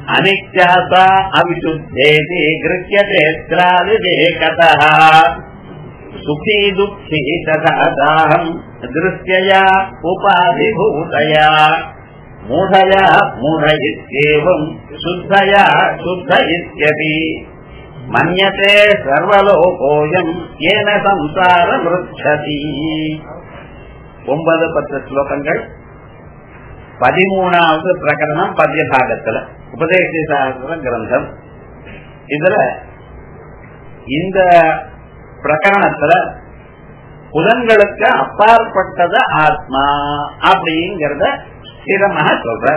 அனித்யாசா அவிசுத்தேதி கிருத்தியதேத்ராதிதேகதः சுகி துக்கி ததாதாஹம் திருஷ்யயா உபாதிபூதயா மூடயா மூட இत्येवम् சுத்தயா சுத்த இत्यபி மன்யதே சர்வலோகோயம் ஏன சம்சார மிருச்சதி ஒன்பது பத்து ஸ்லோகங்கள் பதிமூணாவது பிரகரணம் பத்திய பாகத்துல உபதேச சாஸ்திர கிரந்தம் இதுல இந்த பிரகரணத்துல புலன்களுக்கு அப்பாற்பட்டது ஆத்மா அப்படிங்கறத ஸ்திரமாக சொல்ற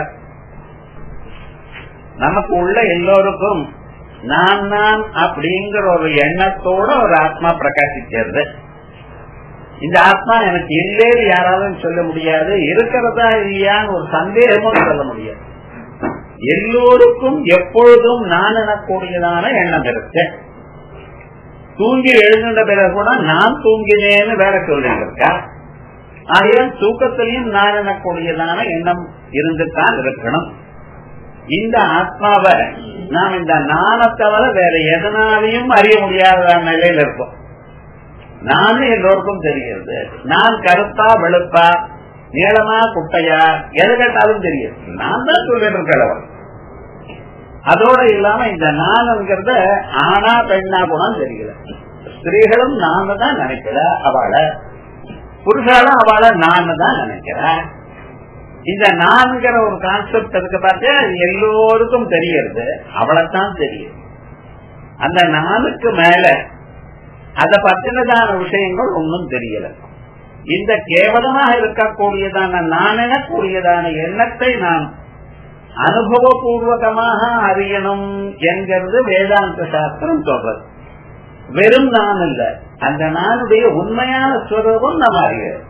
நமக்கு உள்ள எல்லோருக்கும் நான் நான் அப்படிங்கிற ஒரு எண்ணத்தோட ஒரு ஆத்மா பிரகாசிக்கிறது இந்த ஆத்மா எனக்கு இல்லேன்னு யாராலும் சொல்ல முடியாது இருக்கிறதா இல்லையான்னு ஒரு சந்தேகமும் சொல்ல முடியாது எல்லோருக்கும் எப்பொழுதும் நான் எனக்கூடியதான எண்ணம் இருக்கு தூங்கி எழுந்த பிறகு கூட நான் தூங்கினேன்னு வேற சொல்லிட்டு இருக்கா ஆகையால் தூக்கத்திலையும் நான் எனக்கூடியதான எண்ணம் இருந்துதான் இருக்கணும் இந்த ஆத்மாவை நாம் இந்த நானை தவிர வேற எதனாலையும் அறிய முடியாத நிலையில இருப்போம் நான் எல்லோருக்கும் தெரிகிறது நான் கருப்பா வெளுப்பா நீளமா குட்டையா எது கேட்டாலும் தெரியும் நான் தான் சொல்லிட்டு இருக்கிறவர் அதோட இல்லாம இந்த நான்ங்கிறத ஆனா பெண்ணா கூட தெரியல ஸ்திரீகளும் நான் தான் நினைக்கிற அவளை புருஷாலும் அவளை நான் தான் நினைக்கிற இந்த நான்கிற ஒரு கான்செப்ட் இருக்கு பார்த்தா எல்லோருக்கும் தெரியறது அவளைத்தான் தெரியும் அந்த நானுக்கு மேல அதை பத்தினதான விஷயங்கள் ஒன்றும் தெரியல இந்த கேவலமாக இருக்கக்கூடியதான நான் எனக்கூடியதான எண்ணத்தை நாம் அனுபவபூர்வகமாக அறியணும் என்கிறது வேதாந்த சாஸ்திரம் சொல்றது வெறும் நான் இல்ல அந்த நானுடைய உண்மையான ஸ்வரூபம் நம்ம அறிகிறோம்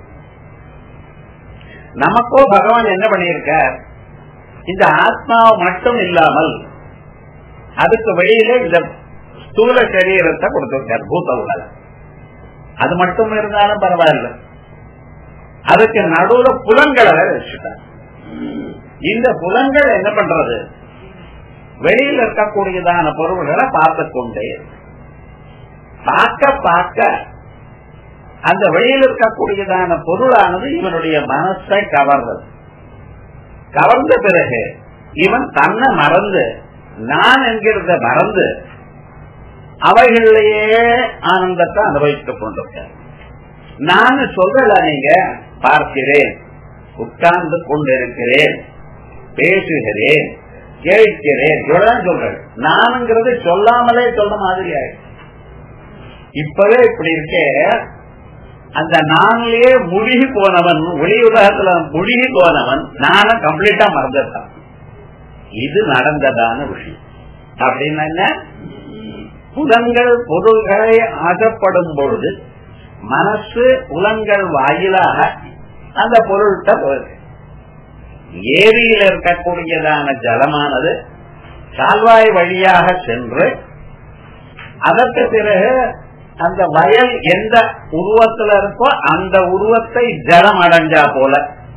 நமக்கோ பகவான் என்ன பண்ணியிருக்கார் இந்த ஆத்மாவை மட்டும் இல்லாமல் அதுக்கு வெளியில இந்த ஸ்தூல சரீரத்தை கொடுத்திருக்கார் பூத உலகம் அது மட்டும் இருந்தாலும் பரவாயில்ல அதுக்கு நடுவுல புலன்களை வச்சுட்டார் இந்த புலன்கள் என்ன பண்றது வெளியில் இருக்கக்கூடியதான பொருள்களை பார்த்து கொண்டே பார்க்க பார்க்க அந்த வெளியில் இருக்கக்கூடியதான பொருளானது இவனுடைய மனசை கவர்றது கவர்ந்த பிறகு இவன் தன்னை மறந்து நான் என்கிறத மறந்து அவைகளிலேயே ஆனந்தத்தை அனுபவித்துக் கொண்டிருக்க நான் சொல்லல நீங்க பார்க்கிறேன் உட்கார்ந்து கொண்டிருக்கிறேன் பேசுகிறேன் கேட்கிறேன் இவ்வளவுதான் சொல்றேன் நானுங்கிறது சொல்லாமலே சொல்ற மாதிரி ஆயிடுச்சு இப்பவே இப்படி இருக்கே அந்த நானிலே முழுகி போனவன் ஒளி உலகத்துல முழுகி போனவன் நானும் கம்ப்ளீட்டா மறந்துட்டான் இது நடந்ததான விஷயம் அப்படின்னு என்ன புலன்கள் பொருள்களை ஆசைப்படும் பொழுது மனசு புலன்கள் வாயிலாக அந்த பொருள்கிட்ட போகுது ஏரியில் இருக்கக்கூடியதான ஜலமானது கால்வாய் வழியாக சென்று அதற்கு பிறகு அந்த வயல் எந்த உருவத்துல இருக்கோ அந்த உருவத்தை ஜலம் அடைஞ்சா போல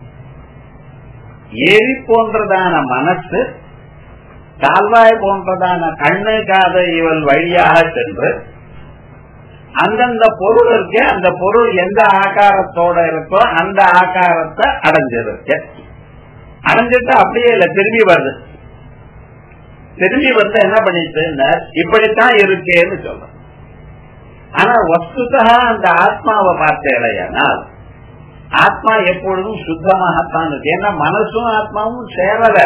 ஏரி போன்றதான மனசு கால்வாய் போன்றதான கண்ணு காத இவள் வழியாக சென்று அந்தந்த பொருள் இருக்கு அந்த பொருள் எந்த ஆகாரத்தோட இருக்கோ அந்த ஆகாரத்தை அடைஞ்சிருக்கு அடைஞ்சிட்டு அப்படியே இல்ல திரும்பி வருது திரும்பி வந்து என்ன பண்ணிட்டு இப்படித்தான் இருக்கேன்னு சொல்ற ஆனா வஸ்துதா அந்த ஆத்மாவை பார்த்தேலையானால் ஆத்மா எப்பொழுதும் சுத்தமாகத்தான் இருக்கு ஏன்னா மனசும் ஆத்மாவும் சேரல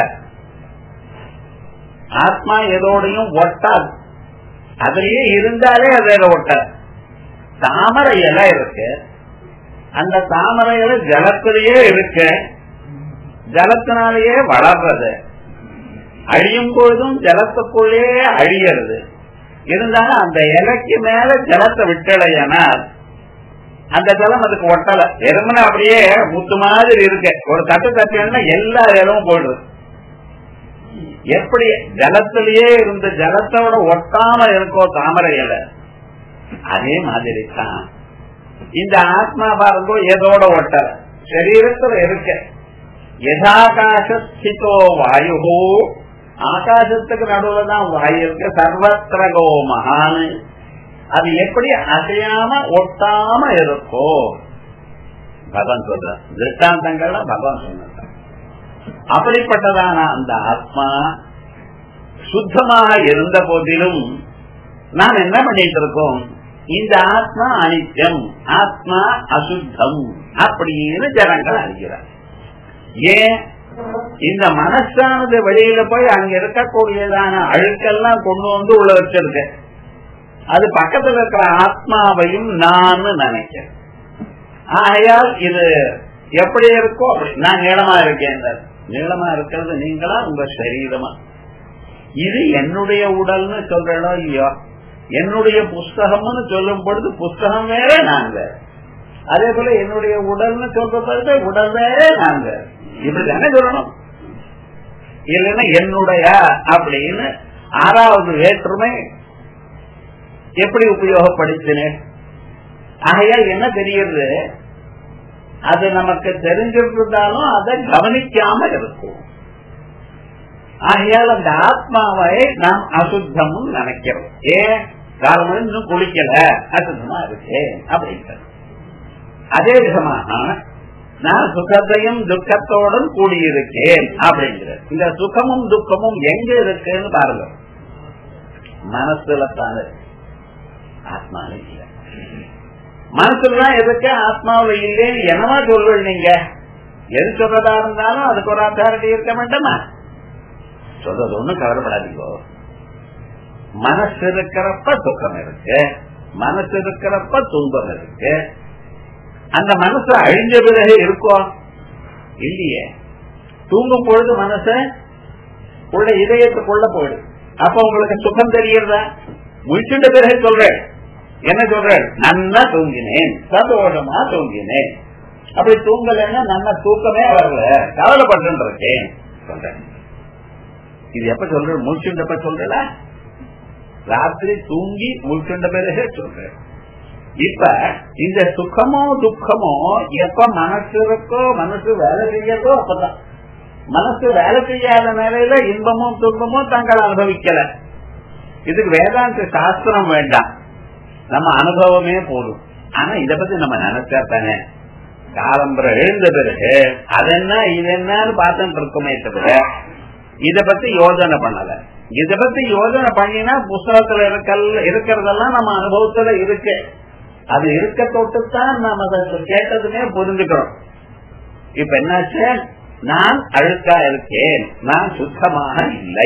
ஆத்மா எதோடையும் ஒட்டாது அதுலயே இருந்தாலே அது ஒட்டாது தாமரை இலை இருக்கு அந்த தாமரை இலை ஜலத்திலேயே இருக்கு ஜலத்தினாலேயே வளர்றது அழியும் பொழுதும் ஜலத்துக்குள்ளே அழியறது இருந்தாலும் அந்த இலைக்கு மேல ஜலத்தை விட்டலையானால் அந்த ஜலம் அதுக்கு ஒட்டல எருமனை அப்படியே முத்து மாதிரி இருக்கு ஒரு தட்டு தட்டினா எல்லா இடமும் போடுறது எப்படி ஜலத்திலேயே இருந்து ஜலத்தோட ஒட்டாம இருக்கோ தாமரை இலை அதே மாதிரி தான் இந்த ஆத்மா பாருங்கோ எதோட ஒட்டல சரீரத்துல இருக்க யதாகாசித்தோ வாயு ஆகாசத்துக்கு நடுவுல தான் வாயு இருக்கு சர்வத்திர கோமகான் அது எப்படி அசையாம ஒட்டாம இருக்கோ பகவான் சொல்ற திருஷ்டாந்தங்கள்ல பகவான் சொன்ன அப்படிப்பட்டதான அந்த ஆத்மா சுத்தமாக இருந்த போதிலும் நாம் என்ன பண்ணிட்டு இருக்கோம் இந்த ஆத்மா அனித்யம் ஆத்மா அசுத்தம் அப்படின்னு ஜனங்கள் அறிகிறார் ஏன் இந்த மனசானது வெளியில போய் அங்க இருக்கக்கூடியதான அழுக்கெல்லாம் கொண்டு வந்து உள்ள வச்சிருக்க அது பக்கத்துல இருக்கிற ஆத்மாவையும் நான் நினைக்கிறேன் ஆகையால் இது எப்படி இருக்கோ அப்படி நான் நீளமா இருக்கேன் நீளமா இருக்கிறது நீங்களா உங்க சரீரமா இது என்னுடைய உடல்னு சொல்றோ இல்லையோ என்னுடைய புஸ்தகம்னு சொல்லும் பொழுது புஸ்தகம் வேற நாங்க அதே போல என்னுடைய உடல்னு சொல்றது உடல் வேற நாங்க இப்படி தானே சொல்லணும் இல்லைன்னா என்னுடைய அப்படின்னு ஆறாவது வேற்றுமை எப்படி உபயோகப்படுத்தினேன் ஆகையால் என்ன தெரியுது அது நமக்கு தெரிஞ்சிருந்தாலும் அதை கவனிக்காம இருக்கும் ஆகையால் அந்த ஆத்மாவை நாம் அசுத்தம் நினைக்கிறோம் ஏன் காலம் இன்னும் குளிக்கல அசுத்தமா இருக்கு அப்படிங்கிறது அதே விதமாக நான் சுகத்தையும் துக்கத்தோடும் கூடியிருக்கேன் அப்படிங்கிறது இந்த சுகமும் துக்கமும் எங்க இருக்குன்னு பாருங்க மனசுல தானே ஆத்மாவில் இல்லை மனசுலதான் எதுக்கு ஆத்மாவில் இல்லைன்னு என்னவா சொல்வீங்க நீங்க எது சொல்றதா இருந்தாலும் அதுக்கு ஒரு அத்தாரிட்டி இருக்க மாட்டோமா சொல்றது ஒண்ணும் கவலைப்படாதீங்கோ மனசு இருக்கிறப்ப துக்கம் இருக்கு மனசு இருக்கிறப்ப துன்பம் இருக்கு அந்த மனசு அழிஞ்ச பிறகு இருக்கும் இல்லையே தூங்கும் பொழுது மனச உள்ள இதயத்துக்குள்ள போயிடும் அப்ப உங்களுக்கு சுகம் தெரியறதா முடிச்சுட்ட பிறகு சொல்றேன் என்ன சொல்றேன் நன்னா தூங்கினேன் சந்தோஷமா தூங்கினேன் அப்படி தூங்கலன்னா நல்ல தூக்கமே வரல கவலைப்பட்டு இருக்கேன் சொல்றேன் இது எப்ப சொல்ற மூச்சுண்டப்ப சொல்றல ராத்திரி தூங்கி மூச்சுண்ட பிறகு சொல்றேன் இப்ப இந்த சுகமோ துக்கமோ எப்ப மனசு இருக்கோ மனசு வேலை செய்யறதோ அப்பதான் மனசு வேலை செய்யாத நிலையில இன்பமும் துன்பமும் தாங்கள் அனுபவிக்கல இதுக்கு வேதாந்த சாஸ்திரம் வேண்டாம் நம்ம அனுபவமே போதும் ஆனா இத பத்தி நம்ம நினைச்சா தானே காலம்புற எழுந்த பிறகு அதென்ன இது என்னன்னு பார்த்துட்டு இருக்கோமே தவிர இத பத்தி யோஜனை பண்ணல இத பத்தி யோஜனை பண்ணினா புஸ்தகத்துல இருக்கல் இருக்கிறதெல்லாம் நம்ம அனுபவத்துல இருக்கு அது இருக்க தொட்டுத்தான் நம்ம அதை கேட்டதுமே புரிஞ்சுக்கிறோம் இப்ப என்னாச்சு நான் அழுக்கா இருக்கேன் நான் சுத்தமாக இல்லை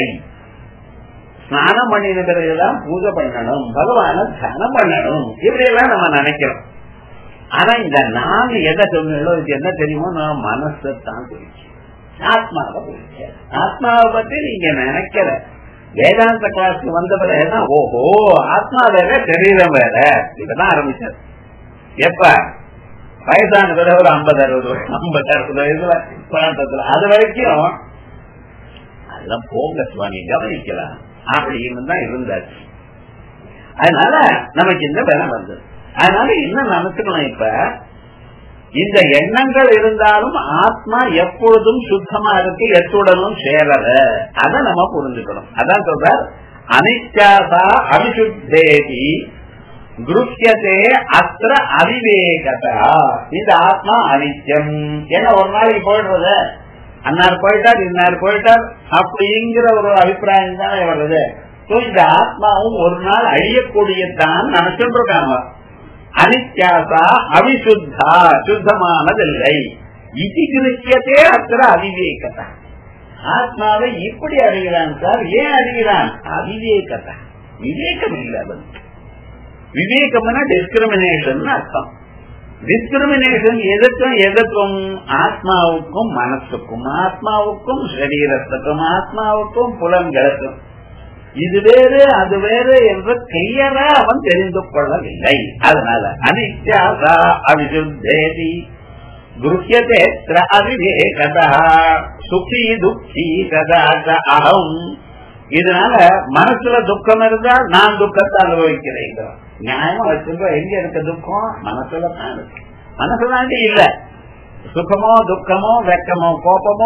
ஸ்நானம் பண்ணின பிறகுதான் பூஜை பண்ணணும் பகவான தியானம் பண்ணணும் இப்படி எல்லாம் நம்ம நினைக்கிறோம் ஆனா இந்த நான் எதை சொன்னோ இது என்ன தெரியுமோ நான் மனசை தான் குறிச்சு ஆத்மாவை குறிச்ச ஆத்மாவை பத்தி நீங்க நினைக்கிற வேதாந்த கிளாஸ் வந்த பிறகுதான் ஓஹோ ஆத்மா வேற சரீரம் வேற இதெல்லாம் ஆரம்பிச்சார் எப்ப வயசான பிறகு ஒரு ஐம்பது அறுபது ஐம்பது அறுபது வயசுல பிராண்டத்துல அது வரைக்கும் அதெல்லாம் போங்க சுவாமி கவனிக்கலாம் அப்படின்னு தான் இருந்தாச்சு அதனால நமக்கு இந்த வேலை வந்தது அதனால என்ன நினைச்சுக்கணும் இப்ப இந்த எண்ணங்கள் இருந்தாலும் ஆத்மா எப்பொழுதும் சுத்தமா இருக்கு எத்துடனும் சேரல அத நம்ம புரிஞ்சுக்கணும் அதான் சொல்ற அனித்யாசா அவிசுத்தேதி குருக்கியதே அத்திர அவிவேகதா இந்த ஆத்மா அனித்யம் ஏன்னா ஒரு நாளைக்கு போயிடுறது அன்னார் போயிட்டார் இன்னார் போயிட்டார் அப்படிங்கிற ஒரு அபிப்பிராயம் தானே வருது இந்த ஆத்மாவும் ஒரு நாள் அழியக்கூடியதான் நினைச்சுட்டு இருக்காங்க அனித்யாசா அவிசுத்தா சுத்தமானதில்லை இது கிருக்கியதே அத்திர அவிவேகதா ஆத்மாவை இப்படி அறிகிறான் சார் ஏன் அறிகிறான் அவிவேகதா விவேகம் இல்லை அவனுக்கு விவேகம்னா டிஸ்கிரிமினேஷன் அர்த்தம் டிஸ்கிரிமினேஷன் எதுக்கும் எதுக்கும் ஆத்மாவுக்கும் மனசுக்கும் ஆத்மாவுக்கும் சரீரத்துக்கும் ஆத்மாவுக்கும் புலன்களுக்கும் இது வேறு அது வேறு என்று கிளியரா அவன் தெரிந்து கொள்ளவில்லை அதனால அனித்யாசா அவிசுத்தேதி குருக்கியதே அவிவேகதா சுகி துக்கி கதா அகம் இதனால மனசுல துக்கம் இருந்தால் நான் துக்கத்தை அனுபவிக்கிறேன் நியாயமா வச்சுக்கோ எங்க இருக்க துக்கம் மனசுல தான் இருக்கு மனசுலாண்டி இல்ல சுகமோ துக்கமோ வெக்கமோ கோபமோ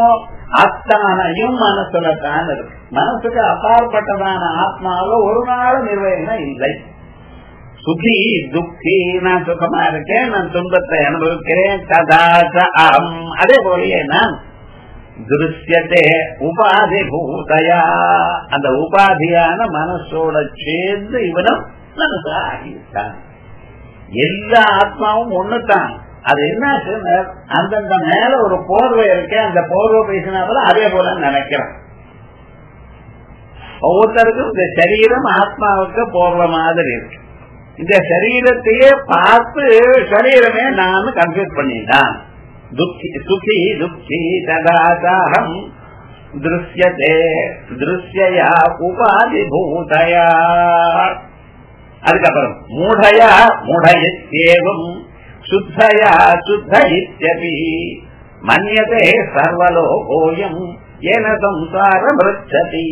அத்தனையும் மனசுல தான் இருக்கு மனசுக்கு அப்பாற்பட்டதான ஆத்மாவில ஒரு நாள் நிர்வகம் இல்லை சுகி துக்கி நான் சுகமா இருக்கேன் நான் துன்பத்தை அனுபவிக்கிறேன் கதாச்ச அகம் அதே போலயே நான் திருஷ்யத்தே உபாதி பூதயா அந்த உபாதியான மனசோட சேர்ந்து இவனும் மனசா ஆகிவிட்டான் எல்லா ஆத்மாவும் ஒண்ணுதான் அது என்ன அந்தந்த மேல ஒரு போர்வை இருக்கு அந்த போர்வை பேசினா போல அதே போல நினைக்கிறான் ஒவ்வொருத்தருக்கும் இந்த சரீரம் ஆத்மாவுக்கு போர்வ மாதிரி இருக்கு இந்த சரீரத்தையே பார்த்து சரீரமே நான் கன்ஃபியூஸ் பண்ணிட்டான் துக்கி சுகி துக்கி ததாசாரம் திருஷ்யதே திருஷ்யா உபாதி பூதயா அதுக்கப்புறம் மூடயா மூடயேவம் சுத்தயா சுத்த இத்தியபி மன்யதே சர்வலோகோயம் ஏன சம்சாரம் ரிச்சதி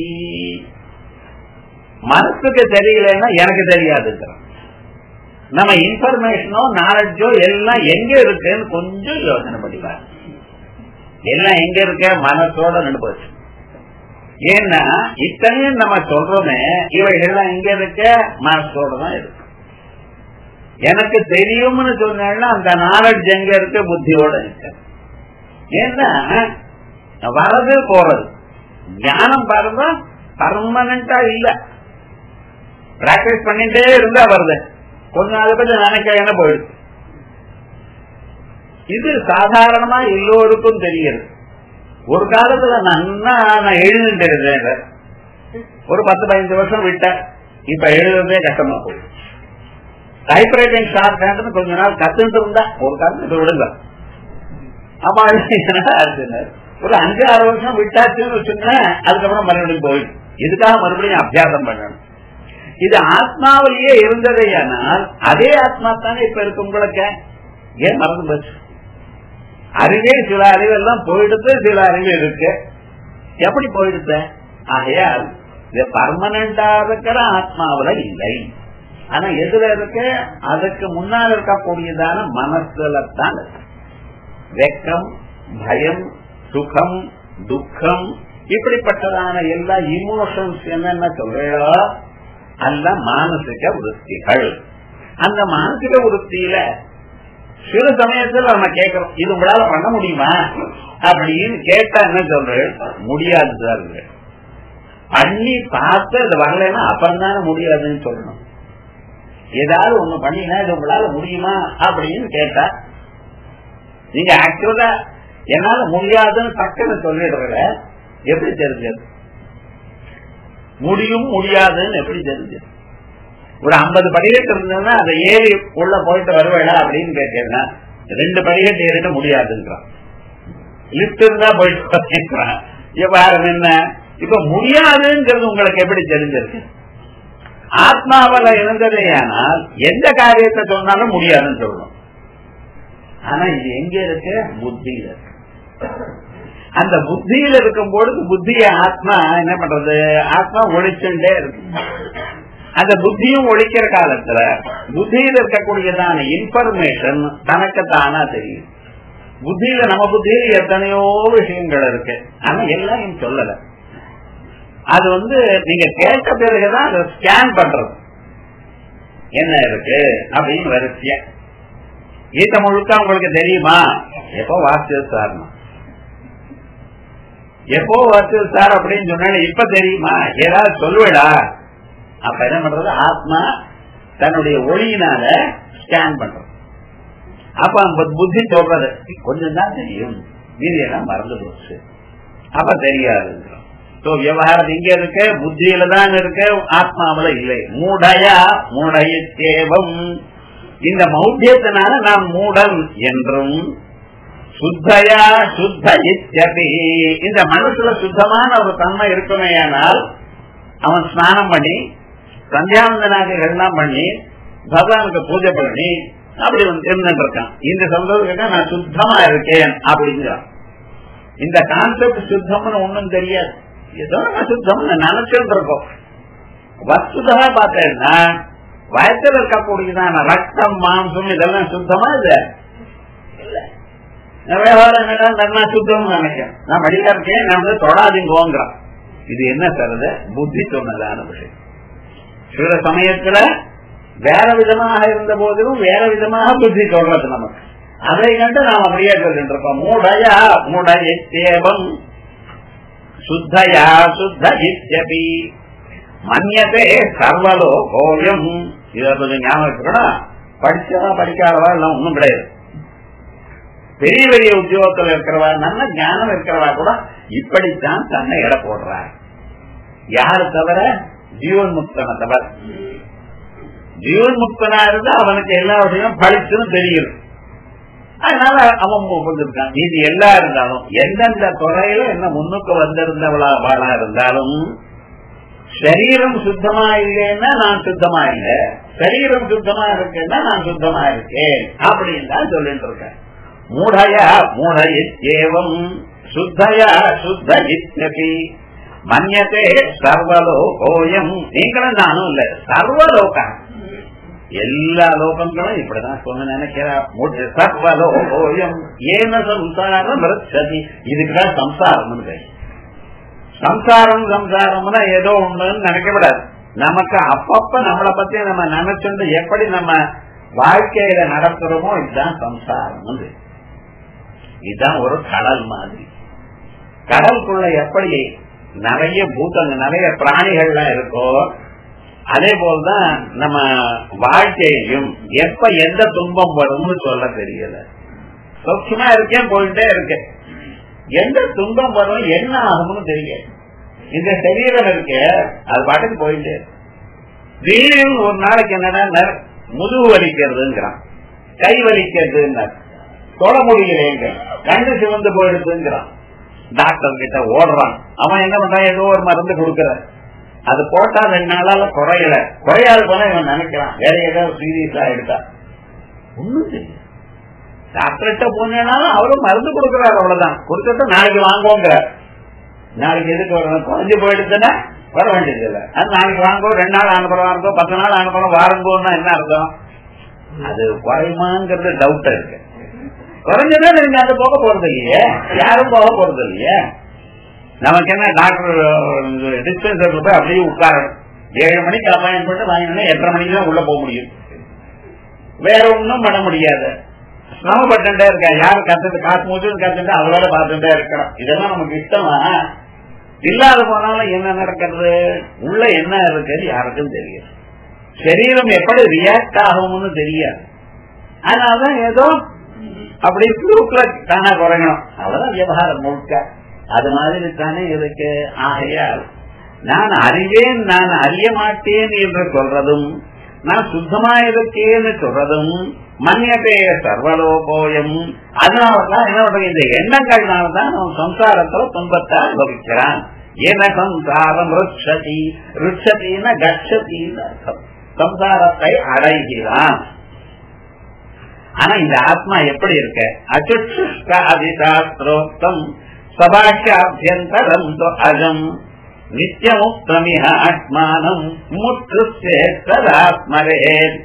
மனசுக்கு தெரியலன்னா எனக்கு தெரியாதுங்கிறான் நம்ம இன்ஃபர்மேஷனோ நாலேஜோ எல்லாம் எங்க இருக்குன்னு கொஞ்சம் யோசனை பண்ணிப்பாரு எல்லாம் எங்க இருக்க மனசோட நடுப்போச்சு ஏன்னா இத்தனையும் நம்ம சொல்றோமே இவைகள்லாம் எங்க இருக்க மனசோட தான் இருக்கு எனக்கு தெரியும்னு சொன்னா அந்த நாலேஜ் எங்க இருக்கு புத்தியோட இருக்கு ஏன்னா வரது போறது ஞானம் பாருங்க பர்மனண்டா இல்ல பிராக்டிஸ் பண்ணிட்டே இருந்தா வருது கொஞ்ச நாள் பத்தி நினைக்க போயிடுது இது சாதாரணமா எல்லோருக்கும் தெரியுது ஒரு காலத்துல நன்னா நான் எழுதிட்டு இருந்தேன் ஒரு பத்து பதினஞ்சு வருஷம் விட்டேன் இப்ப எழுதுறதே கஷ்டமா போயிடுது டைப்ரைட்டிங் ஷார்ட் ஹேண்ட் கொஞ்ச நாள் கத்துட்டு இருந்தா ஒரு காலத்துக்கு விடுங்க ஆமா ஒரு அஞ்சு ஆறு வருஷம் விட்டாச்சுன்னு வச்சுக்கேன் அதுக்கப்புறம் மறுபடியும் போயிடும் இதுக்காக மறுபடியும் அபியாசம் பண்ணணும் இது ஆத்மாவிலேயே இருந்ததையானால் அதே ஆத்மா தானே இப்ப இருக்கு உங்களுக்கு ஏன் மறந்து போச்சு அறிவே சில அறிவு எல்லாம் போயிடுத்து சில அறிவு இருக்கு எப்படி போயிடுத்த ஆகையால் இது பர்மனண்டா இருக்கிற ஆத்மாவில இல்லை ஆனா எதுல இருக்கு அதுக்கு முன்னால் இருக்கக்கூடியதான மனசுல தான் இருக்கு வெக்கம் பயம் சுகம் துக்கம் இப்படிப்பட்டதான எல்லா இமோஷன்ஸ் என்னென்ன சொல்றோ அல்ல மானசிக விருத்திகள் அந்த மானசிக விருத்தியில சில சமயத்துல நம்ம கேட்கிறோம் இது உங்களால பண்ண முடியுமா அப்படின்னு கேட்டா என்ன சொல்றேன் முடியாது சார் பண்ணி பார்த்து அது வரலன்னா அப்புறம் தானே முடியாதுன்னு சொல்லணும் ஏதாவது ஒண்ணு பண்ணினா இது உங்களால முடியுமா அப்படின்னு கேட்டா நீங்க ஆக்சுவலா என்னால முடியாதுன்னு டக்குன்னு சொல்லிடுறத எப்படி தெரிஞ்சது முடியும் முடியாதுன்னு எப்படி தெரிஞ்சது ஒரு ஐம்பது படிக்கட்டு இருந்ததுன்னா அதை ஏறி உள்ள போயிட்டு வருவேடா அப்படின்னு கேட்டேன்னா ரெண்டு படிக்கட்டு ஏறிட்டு முடியாதுன்றான் லிப்ட் இருந்தா போயிட்டு விவகாரம் என்ன இப்ப முடியாதுங்கிறது உங்களுக்கு எப்படி தெரிஞ்சிருக்கு ஆத்மாவில இருந்ததேயானால் எந்த காரியத்தை சொன்னாலும் முடியாதுன்னு சொல்லணும் ஆனா இது எங்க இருக்கு புத்தியில இருக்கு அந்த புத்தியில இருக்கும் பொழுது புத்திய ஆத்மா என்ன பண்றது ஆத்மா ஒழிச்சுட்டே இருக்கு அந்த புத்தியும் ஒழிக்கிற காலத்துல புத்தியில இருக்கக்கூடியதான இன்ஃபர்மேஷன் தனக்கு தானா தெரியும் புத்தியில நம்ம புத்தியில எத்தனையோ விஷயங்கள் இருக்கு ஆனா எல்லாம் சொல்லல அது வந்து நீங்க கேட்ட பிறகுதான் அதை ஸ்கேன் பண்றது என்ன இருக்கு அப்படின்னு வரிசைய கீத முழுக்க உங்களுக்கு தெரியுமா எப்போ வாசியது சார்னா எப்போ வாசியது சார் அப்படின்னு சொன்ன இப்ப தெரியுமா ஏதாவது சொல்லுவேடா அப்ப என்ன பண்றது ஆத்மா தன்னுடைய ஒளியினால ஸ்கேன் பண்றது அப்ப அந்த புத்தி சொல்றது கொஞ்சம் தான் தெரியும் மீதியெல்லாம் மறந்து போச்சு அப்ப தெரியாது விவகாரம் இங்க இருக்கு புத்தியில தான் இருக்கு ஆத்மாவில இல்லை மூடையா மூடைய தேவம் இந்த மௌத்தியத்தினால நாம் மூடன் என்றும் சுத்தயா சுத்த இத்தியபி இந்த மனசுல சுத்தமான ஒரு தன்மை இருக்குமேயானால் அவன் ஸ்நானம் பண்ணி சந்தியாவந்தனாதிகள்லாம் பண்ணி பகவானுக்கு பூஜை பண்ணி அப்படி இருந்துட்டு இருக்கான் இந்த சந்தோஷம் நான் சுத்தமா இருக்கேன் அப்படிங்கிறான் இந்த கான்செப்ட் சுத்தம்னு ஒண்ணும் தெரியாது ஏதோ நான் சுத்தம்னு நினைச்சுட்டு இருக்கோம் வஸ்துதா பார்த்தேன்னா வயத்துல இருக்கக்கூடியதான ரத்தம் மாம்சம் இதெல்லாம் சுத்தமா இது இல்ல விவகாரம் என்னடா நான் சுத்தம் நினைக்கிறேன் நான் மடியா இருக்கேன் நான் வந்து தொடாதீங்கோங்கிறான் இது என்ன தருது புத்தி சொன்னதான விஷயம் சில சமயத்துல வேற விதமாக இருந்த போதிலும் வேற விதமாக புத்தி சொல்றது நமக்கு அதை கண்டு நாம் அப்படியே சொல்லிட்டு இருக்கோம் மூடயா மூடய தேவம் சுத்தயா சுத்த இத்யபி மன்யதே சர்வலோகோயம் இதை கொஞ்சம் ஞாபகம் வச்சுக்கணும் படிச்சவா படிக்காதவா எல்லாம் ஒண்ணும் கிடையாது பெரிய பெரிய உத்தியோகத்தில் இருக்கிறவா நல்ல ஞானம் இருக்கிறவா கூட இப்படித்தான் தன்னை எடை போடுறார் யாரு தவிர ஜீவன் முக்தனை தவிர ஜீவன் முக்தனா இருந்தா அவனுக்கு எல்லா விஷயம் படிச்சுன்னு தெரியும் அதனால அவன் கொண்டிருக்கான் இது எல்லா இருந்தாலும் எந்தெந்த துறையில என்ன முன்னுக்கு வந்திருந்தவளா வாழா இருந்தாலும் சரீரம் சுத்தமா இல்லைன்னா நான் சுத்தமா இல்லை சரீரம் சுத்தமா இருக்கேன்னா நான் சுத்தமா இருக்கேன் அப்படின்னு தான் சொல்லிட்டு இருக்கேன் மூடயா மூடயேவம் சுத்தயா சுத்த இத்யபி மன்யத்தே சர்வலோகோயம் நீங்களும் நானும் இல்ல சர்வலோகம் எல்லா லோகங்களும் இப்படிதான் சொன்ன நினைக்கிறா சர்வலோகோயம் ஏன சம்சாரம் ரச்சதி இதுக்குதான் சம்சாரம் சம்சாரம் சம்சாரம்னா ஏதோ ஒண்ணுன்னு நினைக்கப்படாது நமக்கு அப்பப்ப நம்மளை பத்தி நம்ம நினைச்சுட்டு எப்படி நம்ம வாழ்க்கையில நடத்துறோமோ இதுதான் சம்சாரம் இதுதான் ஒரு கடல் மாதிரி கடலுக்குள்ள எப்படி நிறைய பூத்தங்க நிறைய பிராணிகள்லாம் இருக்கோ அதே போல்தான் நம்ம வாழ்க்கையையும் எப்ப எந்த துன்பம் வரும்னு சொல்ல தெரியல சொச்சமா இருக்கேன் போயிட்டே இருக்கேன் எந்த துன்பம் வரும் என்ன ஆகும்னு தெரியல இந்த சரீரம் இருக்க அது பாட்டுக்கு போயிட்டே திடீர்னு ஒரு நாளைக்கு என்னன்னா முதுகு வலிக்கிறதுங்கிறான் கை வலிக்கிறதுன்னா தொட முடியலேங்க கண்ணு சிவந்து போயிடுதுங்கிறான் டாக்டர் கிட்ட ஓடுறான் அவன் என்ன பண்றான் ஏதோ ஒரு மருந்து கொடுக்கற அது போட்டா ரெண்டு நாளால குறையல குறையாது போனா இவன் நினைக்கிறான் வேற ஏதாவது சீரியஸா எடுத்தா ஒண்ணும் தெரியும் டாக்டர்கிட்ட போனாலும் அவரும் மருந்து கொடுக்கறாரு அவ்வளவுதான் கொடுத்துட்டு நாளைக்கு வாங்குவோங்க நாளைக்கு எதுக்கு வரணும் குறைஞ்சு போயிடுச்சுன்னா வர வேண்டியது இல்ல அது நாளைக்கு வாங்குவோம் ரெண்டு நாள் அனுப்புறம் வாங்குவோம் பத்து நாள் அனுப்புறோம் வாரங்கோன்னா என்ன அர்த்தம் அது குறையுமாங்கிறது டவுட் இருக்கு குறைஞ்சதா நீங்க அது போக போறது இல்லையே யாரும் போக போறது இல்லையே நமக்கு என்ன டாக்டர் டிஸ்பென்சர்ல போய் அப்படியே உட்காரணும் ஏழு மணிக்கு அப்பாயின் பண்ணி வாங்கினா எட்டரை மணிக்கு தான் உள்ள போக முடியும் வேற ஒன்றும் பண்ண முடியாது சிரமப்பட்டுட்டே இருக்கா யாரு கத்துட்டு காசு மூச்சு கத்துட்டு அதோட பார்த்துட்டே இருக்கணும் இதெல்லாம் நமக்கு இஷ்டமா இல்லாத போனாலும் என்ன நடக்கிறது உள்ள என்ன இருக்குன்னு யாருக்கும் தெரியாது சரீரம் எப்படி ரியாக்ட் ஆகும்னு தெரியாது அதனாலதான் ஏதோ அப்படி குரூப்ல தானே குறையணும் அவ்வளவுதான் விவகாரம் முழுக்க அது மாதிரி தானே இருக்கு ஆகையால் நான் அறிவேன் நான் அறிய மாட்டேன் என்று சொல்றதும் நான் சுத்தமா இருக்கேன்னு சொல்றதும் மன்னியதே சர்வலோகோயம் அதனாலதான் என்ன இந்த எண்ணங்கள்னால்தான் அவன் சம்சாரத்துல துன்பத்தை அனுபவிக்கிறான் ஏன சம்சாரம் ருட்சதி ருட்சத்தின கட்சத்தின்னு அர்த்தம் சம்சாரத்தை அடைகிறான் ஆனா இந்த ஆத்மா எப்படி இருக்க அச்சுஷ்டாதிசாஸ்திரோக்தம் சபாஷாபியந்தரம் அஜம் நித்தியமுக்தமிஹ ஆத்மானம் முற்றுஸ்மரே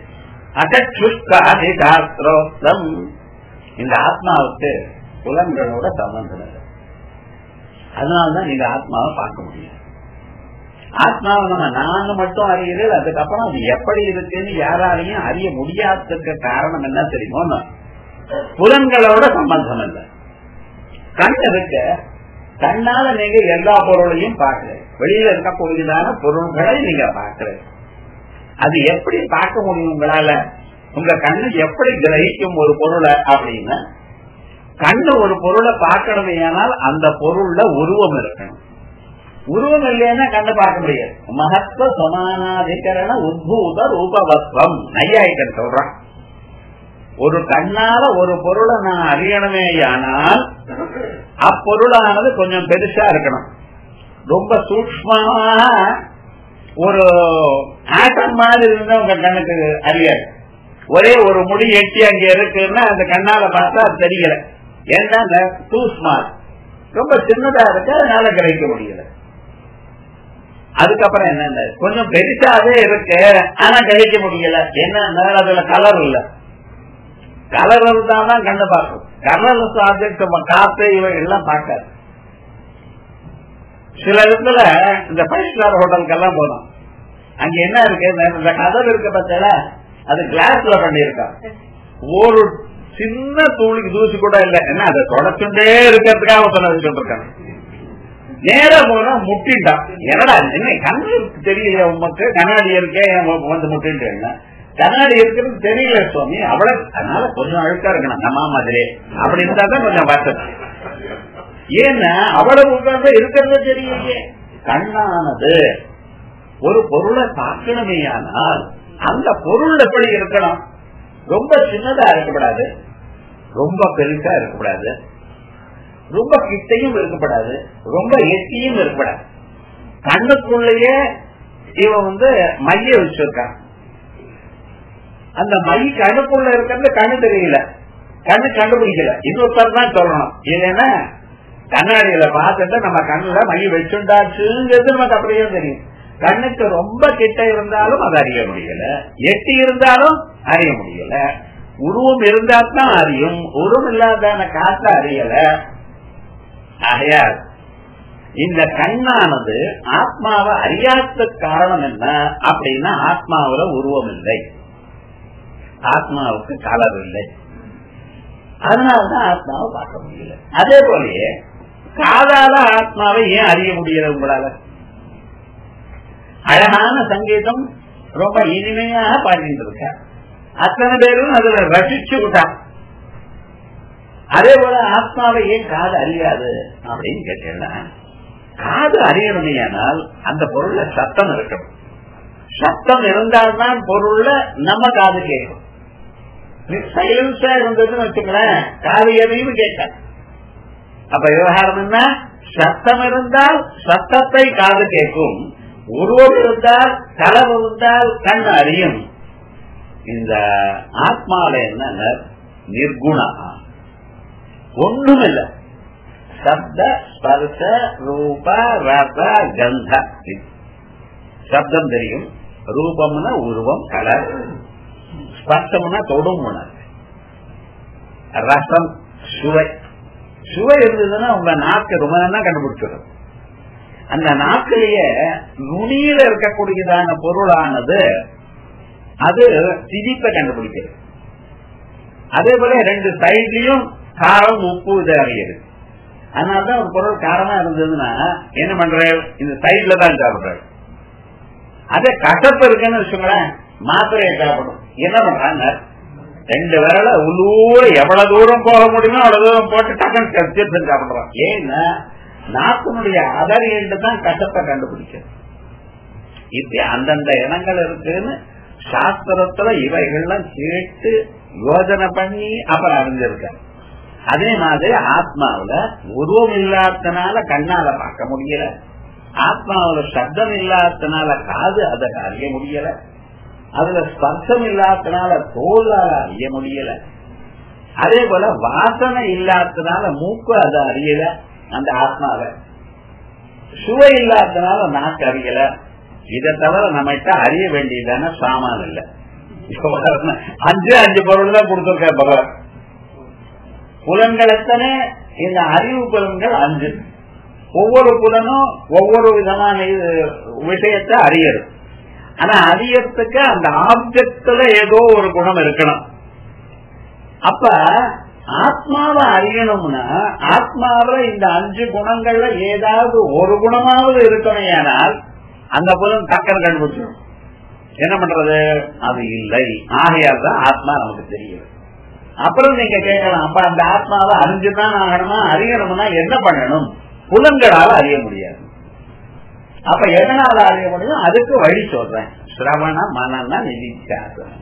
அச்சுஷ்டாதிசாஸ்திரோக்தம் இந்த ஆத்மாவுக்கு புலன்களோட சம்பந்தம் இல்லை அதனாலதான் நீங்க ஆத்மாவை பார்க்க முடியும் ஆத்மாவை நம்ம நான் மட்டும் அறியறது அதுக்கப்புறம் அது எப்படி இருக்குன்னு யாராலையும் அறிய முடியாததுக்கு காரணம் என்ன தெரியுமோ புலன்களோட சம்பந்தம் இல்லை கண் இருக்க கண்ணால நீங்க எல்லா பொருளையும் பார்க்கல வெளியில இருக்கக்கூடியதான பொருள்களை நீங்க பார்க்கல அது எப்படி பார்க்க முடியும் உங்களால உங்க கண்ணு எப்படி கிரகிக்கும் ஒரு பொருளை அப்படின்னா கண்ணு ஒரு பொருளை பார்க்கணுமே ஆனால் அந்த பொருள்ல உருவம் இருக்கணும் உருவம் இல்லைன்னா கண்ணு பார்க்க முடியாது மகத்துவ சமானாதிகரண உத்பூத ரூபவத்வம் நையாயிக்கன் சொல்றான் ஒரு கண்ணால ஒரு பொருளை நான் அறியணுமே ஆனால் அப்பொருளானது கொஞ்சம் பெருசா இருக்கணும் ரொம்ப சூக்மமாக ஒரு ஆட்டம் மாதிரி இருந்தா உங்க கண்ணுக்கு அறியாது ஒரே ஒரு முடி எட்டி அங்க இருக்குன்னா அந்த கண்ணால பார்த்தா அது தெரியல ஏன்னா அந்த டூ ஸ்மால் ரொம்ப சின்னதா இருக்கு அதனால கிரகிக்க முடியல அதுக்கப்புறம் என்ன கொஞ்சம் பெருசாவே இருக்கு ஆனா கிரகிக்க முடியல என்ன அதுல கலர் இல்ல கலர் இருந்தாதான் கண்ணு பார்க்கும் கலர்லெஸ் ஆப்ஜெக்ட் காத்து இவை எல்லாம் பார்க்காது சில இடத்துல இந்த ஃபைவ் ஸ்டார் ஹோட்டலுக்கெல்லாம் போனோம் அங்க என்ன இருக்கு இந்த கதவு இருக்க பத்தில அது கிளாஸ்ல பண்ணிருக்கா ஒரு சின்ன தூளிக்கு தூசி கூட இல்ல என்ன அதை தொடச்சுட்டே இருக்கிறதுக்காக சொல்ல வச்சுட்டு இருக்காங்க நேர போனா முட்டிட்டான் என்னடா என்ன கண்ணு தெரியல உமக்கு கண்ணாடி இருக்கே வந்து முட்டிட்டு கண்ணாடி இருக்கிறது தெரியல சுவாமி அவ்வளவு அதனால கொஞ்சம் அழுக்கா இருக்கணும் நம்ம மாதிரி அப்படி இருந்தா தான் கொஞ்சம் வசதி ஏன்னா அவ்வளவு உட்கார்ந்து இருக்கிறது தெரியலையே கண்ணானது ஒரு பொருளை பார்க்கணுமேயானால் அந்த பொருள் எப்படி இருக்கணும் ரொம்ப சின்னதா இருக்கக்கூடாது ரொம்ப பெருசா இருக்கக்கூடாது ரொம்ப கிட்டையும் இருக்கப்படாது ரொம்ப எட்டியும் இருக்கப்படாது கண்ணுக்குள்ளேயே இவன் வந்து மைய வச்சிருக்கான் அந்த மை கண்ணுக்குள்ள இருக்கிறது கண்ணு தெரியல கண்ணு கண்டுபிடிக்கல இன்னொருத்தர் தான் சொல்லணும் இல்லைன்னா கண்ணாடியில பார்த்துட்டு நம்ம கண்ணுல மை வச்சுண்டாச்சுங்கிறது நமக்கு அப்படியே தெரியும் கண்ணுக்கு ரொம்ப கிட்ட இருந்தாலும் அது அறிய முடியல எட்டி இருந்தாலும் அறிய முடியல உருவம் இருந்தா தான் அறியும் உருவம் இல்லாத காத்த அறியல ஆகையால் இந்த கண்ணானது ஆத்மாவை அறியாத காரணம் என்ன அப்படின்னா ஆத்மாவில உருவம் இல்லை ஆத்மாவுக்கு கலர் இல்லை அதனாலதான் ஆத்மாவை பார்க்க முடியல அதே போலயே காதால ஆத்மாவை ஏன் அறிய முடியல உங்களால அழகான சங்கீதம் ரொம்ப இனிமையாக பாடிட்டு இருக்க அத்தனை பேரும் அதுல ரசிச்சு விட்டான் அதே போல ஆத்மாவை ஏன் காது அறியாது அப்படின்னு கேட்டீங்கன்னா காது அறியணுமையானால் அந்த பொருள்ல சத்தம் இருக்கணும் சத்தம் இருந்தால்தான் பொருள்ல நம்ம காது கேட்கும் சைலன்ஸா இருந்ததுன்னு வச்சுங்களேன் காது எதையும் கேட்காது அப்ப விவகாரம் என்ன சத்தம் இருந்தால் சத்தத்தை காது கேட்கும் உருவம் இருந்தால் களவு இருந்தால் கண் அறியும் இந்த ஆத்மால என்ன நிர்குணா ஒண்ணும் இல்ல சப்த ஸ்பர்ச ரூப ரச கந்த சப்தம் தெரியும் ரூபம்னா உருவம் கலர் ஸ்பர்சம்னா தொடும் உணர்வு ரசம் சுவை சுவை இருந்ததுன்னா உங்க நாக்கு ரொம்ப நல்லா கண்டுபிடிச்சிடும் அந்த நாக்கிலேயே நுனியில இருக்கக்கூடியதான பொருளானது அது திதிப்பை கண்டுபிடிக்கிறது அதே போல ரெண்டு சைட்லயும் காரம் உப்பு இது அறியுது அதனாலதான் ஒரு பொருள் காரமா இருந்ததுன்னா என்ன பண்ற இந்த சைட்ல தான் சாப்பிடுற அதே கசப்பு இருக்குன்னு வச்சுங்களேன் மாத்திரையை சாப்பிடும் என்ன பண்றாங்க ரெண்டு விரல உள்ளூர எவ்வளவு தூரம் போக முடியுமோ அவ்வளவு தூரம் போட்டு டக்குன்னு சேர்த்து சாப்பிடுறான் ஏன்னா நாட்டினுடைய அதறியண்டு தான் கசப்பை கண்டுபிடிக்கிறது இப்படி அந்தந்த இனங்கள் இருக்குன்னு சாஸ்திரத்துல இவைகள்லாம் கேட்டு யோஜனை பண்ணி அப்புறம் அறிஞ்சிருக்காங்க அதே மாதிரி ஆத்மாவில உருவம் இல்லாதனால கண்ணால பார்க்க முடியல ஆத்மாவில சப்தம் இல்லாதனால காது அதை அறிய முடியல அதுல ஸ்பர்சம் இல்லாதனால தோலால அறிய முடியல அதே போல வாசனை இல்லாதனால மூக்கு அதை அறியல அந்த ஆத்மாவ சுவை இல்லாதனால நாக்கு அறியல இதை தவிர நம்மகிட்ட அறிய வேண்டியதான சாமான் இல்ல அஞ்சு அஞ்சு பொருள் தான் கொடுத்திருக்க பகவான் புலன்கள் எத்தனை இந்த அறிவு புலன்கள் அஞ்சு ஒவ்வொரு புலனும் ஒவ்வொரு விதமான விஷயத்தை அறியறது ஆனா அறியறதுக்கு அந்த ஆப்ஜெக்ட்ல ஏதோ ஒரு குணம் இருக்கணும் அப்ப ஆத்மாவை அறியணும்னா ஆத்மாவில இந்த அஞ்சு குணங்கள்ல ஏதாவது ஒரு குணமாவது இருக்கணும் அந்த புலம் டக்கர் கண்டுபிடிச்சிடும் என்ன பண்றது அது இல்லை ஆகையால் தான் ஆத்மா நமக்கு தெரியும் அப்புறம் நீங்க கேட்கலாம் அப்ப அந்த ஆத்மாவை அறிஞ்சுதான் ஆகணுமா அறியணும்னா என்ன பண்ணணும் புலன்களால அறிய முடியாது அப்ப எதனால அறிய முடியும் அதுக்கு வழி சொல்றேன் சிரவண மனன நிதித்தியாசனம்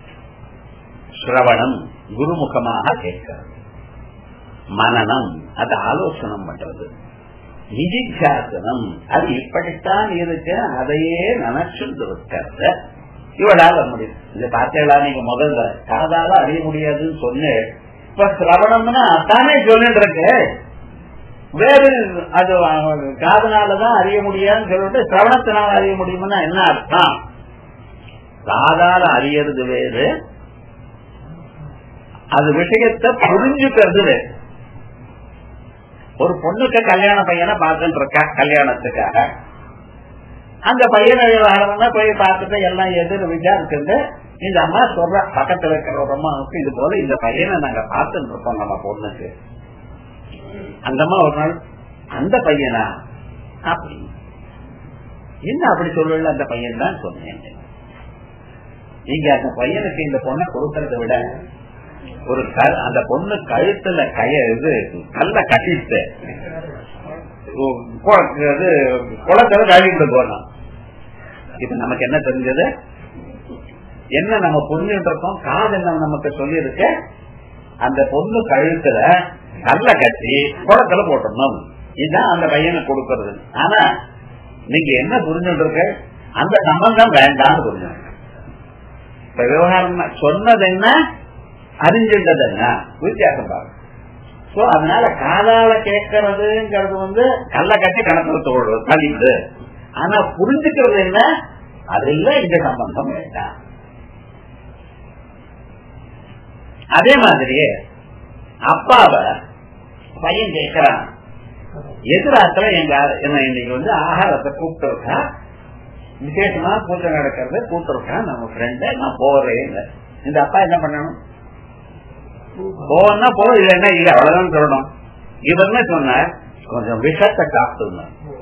சிரவணம் குருமுகமாக கேட்கிறது மனநம் அது ஆலோசனம் பண்றது நிதித்தியாசனம் அது இப்படித்தான் இருக்கு அதையே நினைச்சுட்டு இருக்கிறது இவளால முடியும் இதை பார்த்தீங்களா நீங்க முதல்ல காதால அறிய முடியாதுன்னு சொன்னேன் இப்ப சிரவணம்னா தானே சொல்லிட்டு இருக்கு வேறு அது காதனாலதான் அறிய முடியாதுன்னு சொல்லிட்டு சிரவணத்தினால அறிய முடியும்னா என்ன அர்த்தம் காதால அறியறது வேறு அது விஷயத்தை புரிஞ்சுக்கிறது ஒரு பொண்ணுக்கு கல்யாண பையனை பார்த்துட்டு இருக்கா கல்யாணத்துக்காக அந்த பையனை விவகாரம்னா போய் பார்த்துட்டு எல்லாம் எதிர் விசாரிச்சுட்டு இந்த அம்மா சொல்ற பக்கத்துல இருக்கிற ஒரு அம்மாவுக்கு இது போல இந்த பையனை நாங்க பார்த்துட்டு இருக்கோம் நம்ம பொண்ணுக்கு அந்த அம்மா ஒரு நாள் அந்த பையனா அப்படி என்ன அப்படி சொல்லல அந்த பையன் தான் சொன்னேன் நீங்க அந்த பையனுக்கு இந்த பொண்ணை கொடுக்கறத விட ஒரு அந்த பொண்ணு கழுத்துல கைய இது கல்ல கட்டிட்டு குளத்துல கழுவிட்டு போனோம் இப்ப நமக்கு என்ன தெரிஞ்சது என்ன நம்ம புரிஞ்சுட்டு இருக்கோம் காது என்ன நமக்கு சொல்லி இருக்க அந்த பொண்ணு கழுத்துல கல்ல கட்டி குளத்துல போட்டணும் இதுதான் அந்த பையனுக்கு கொடுக்கறது ஆனா நீங்க என்ன புரிஞ்சுட்டு இருக்க அந்த சம்பந்தம் வேண்டாம்னு புரிஞ்சு இப்ப விவகாரம் சொன்னது என்ன அறிஞ்சின்றது என்ன வித்தியாசம் பாருங்க சோ அதனால காதால கேட்கறதுங்கிறது வந்து கல்ல கட்டி கணக்குல தோடு தள்ளிது ஆனா புரிஞ்சுக்கிறது என்ன அது இல்ல இந்த சம்பந்தம் வேண்டாம் அதே மாதிரியே அப்பாவ பையன் கேட்கிறான் எதிராத்துல எங்க என்ன இன்னைக்கு வந்து ஆகாரத்தை கூப்பிட்டு இருக்கா விசேஷமா பூஜை நடக்கிறது கூப்பிட்டு இருக்கான் நம்ம ஃப்ரெண்ட நான் போறேன் இந்த அப்பா என்ன பண்ணணும் போனா போ இல்லைன்னா இல்ல அவ்வளவுதான் சொல்லணும் இவர் என்ன சொன்னார் கொஞ்சம் விஷத்தை காத்துங்க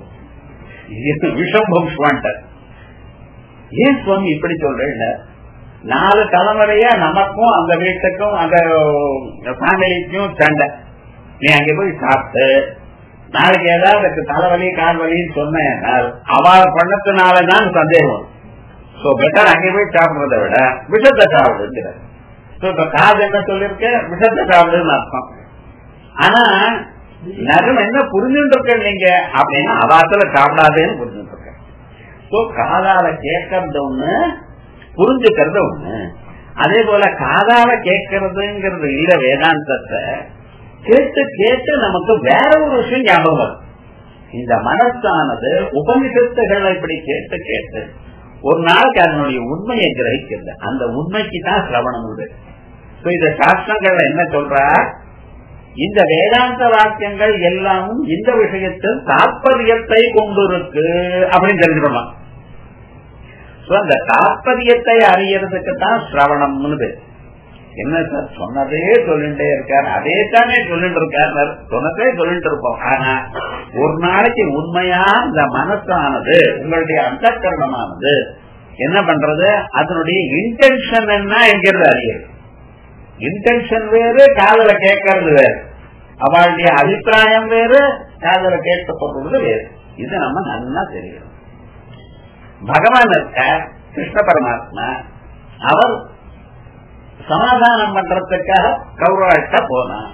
விஷம் பம்ஸ்வான்ட்டார் ஏன் சுவாமி இப்படி சொல்றேன் நாலு தலைமுறையா நமக்கும் அந்த வீட்டுக்கும் அந்த ஃபேமிலிக்கும் சண்டை நீ அங்க போய் சாப்பிட்டு நாளைக்கு ஏதாவது தலைவலி கால் வலின்னு சொன்னேன் அவள் பண்ணத்தினாலதான் சந்தேகம் சோ பெட்டர் அங்கே போய் சாப்பிடுறத விட விஷத்தை சாப்பிடுங்கிறார் இப்ப காது என்ன சொல்லிருக்க விஷத்தை சாப்பிடுன்னு அர்த்தம் ஆனா நகம் என்ன புரிஞ்சுட்டு இருக்க நீங்க அப்படின்னா அவாத்துல சாப்பிடாதேன்னு புரிஞ்சுட்டு இருக்க சோ காதால கேட்கறது ஒண்ணு புரிஞ்சுக்கிறது ஒண்ணு அதே போல காதால கேட்கறதுங்கிறது இல்ல வேதாந்தத்தை கேட்டு கேட்டு நமக்கு வேற ஒரு விஷயம் ஞாபகம் வரும் இந்த மனசானது உபனிஷத்துகளை இப்படி கேட்டு கேட்டு ஒரு நாளைக்கு அதனுடைய உண்மையை கிரகிக்கிறது அந்த உண்மைக்கு தான் சிரவணம் உண்டு இந்த சாஸ்திரங்கள்ல என்ன சொல்ற இந்த வேதாந்த வாக்கியங்கள் எல்லாமும் இந்த விஷயத்தில் தாற்பயத்தை கொண்டிருக்கு அப்படின்னு தெரிஞ்சுக்கணும் அந்த தாற்பயத்தை அறியறதுக்கு தான் சிரவணம்னு பேர் என்ன சார் சொன்னதே சொல்லிட்டே இருக்காரு அதே தானே சொல்லிட்டு இருக்காரு சொன்னதே சொல்லிட்டு இருப்போம் ஆனா ஒரு நாளைக்கு உண்மையா இந்த மனசானது உங்களுடைய அந்த கரணமானது என்ன பண்றது அதனுடைய இன்டென்ஷன் என்ன என்கிறது அறியுது இன்டென்ஷன் வேறு காதல கேட்கறது வேறு அவளுடைய அபிப்பிராயம் வேறு காதல கேட்கப்படுறது வேறு இது நம்ம நல்லா தெரியும் பகவான் இருக்க கிருஷ்ண பரமாத்மா அவர் சமாதானம் பண்றதுக்காக கௌரவட்ட போனார்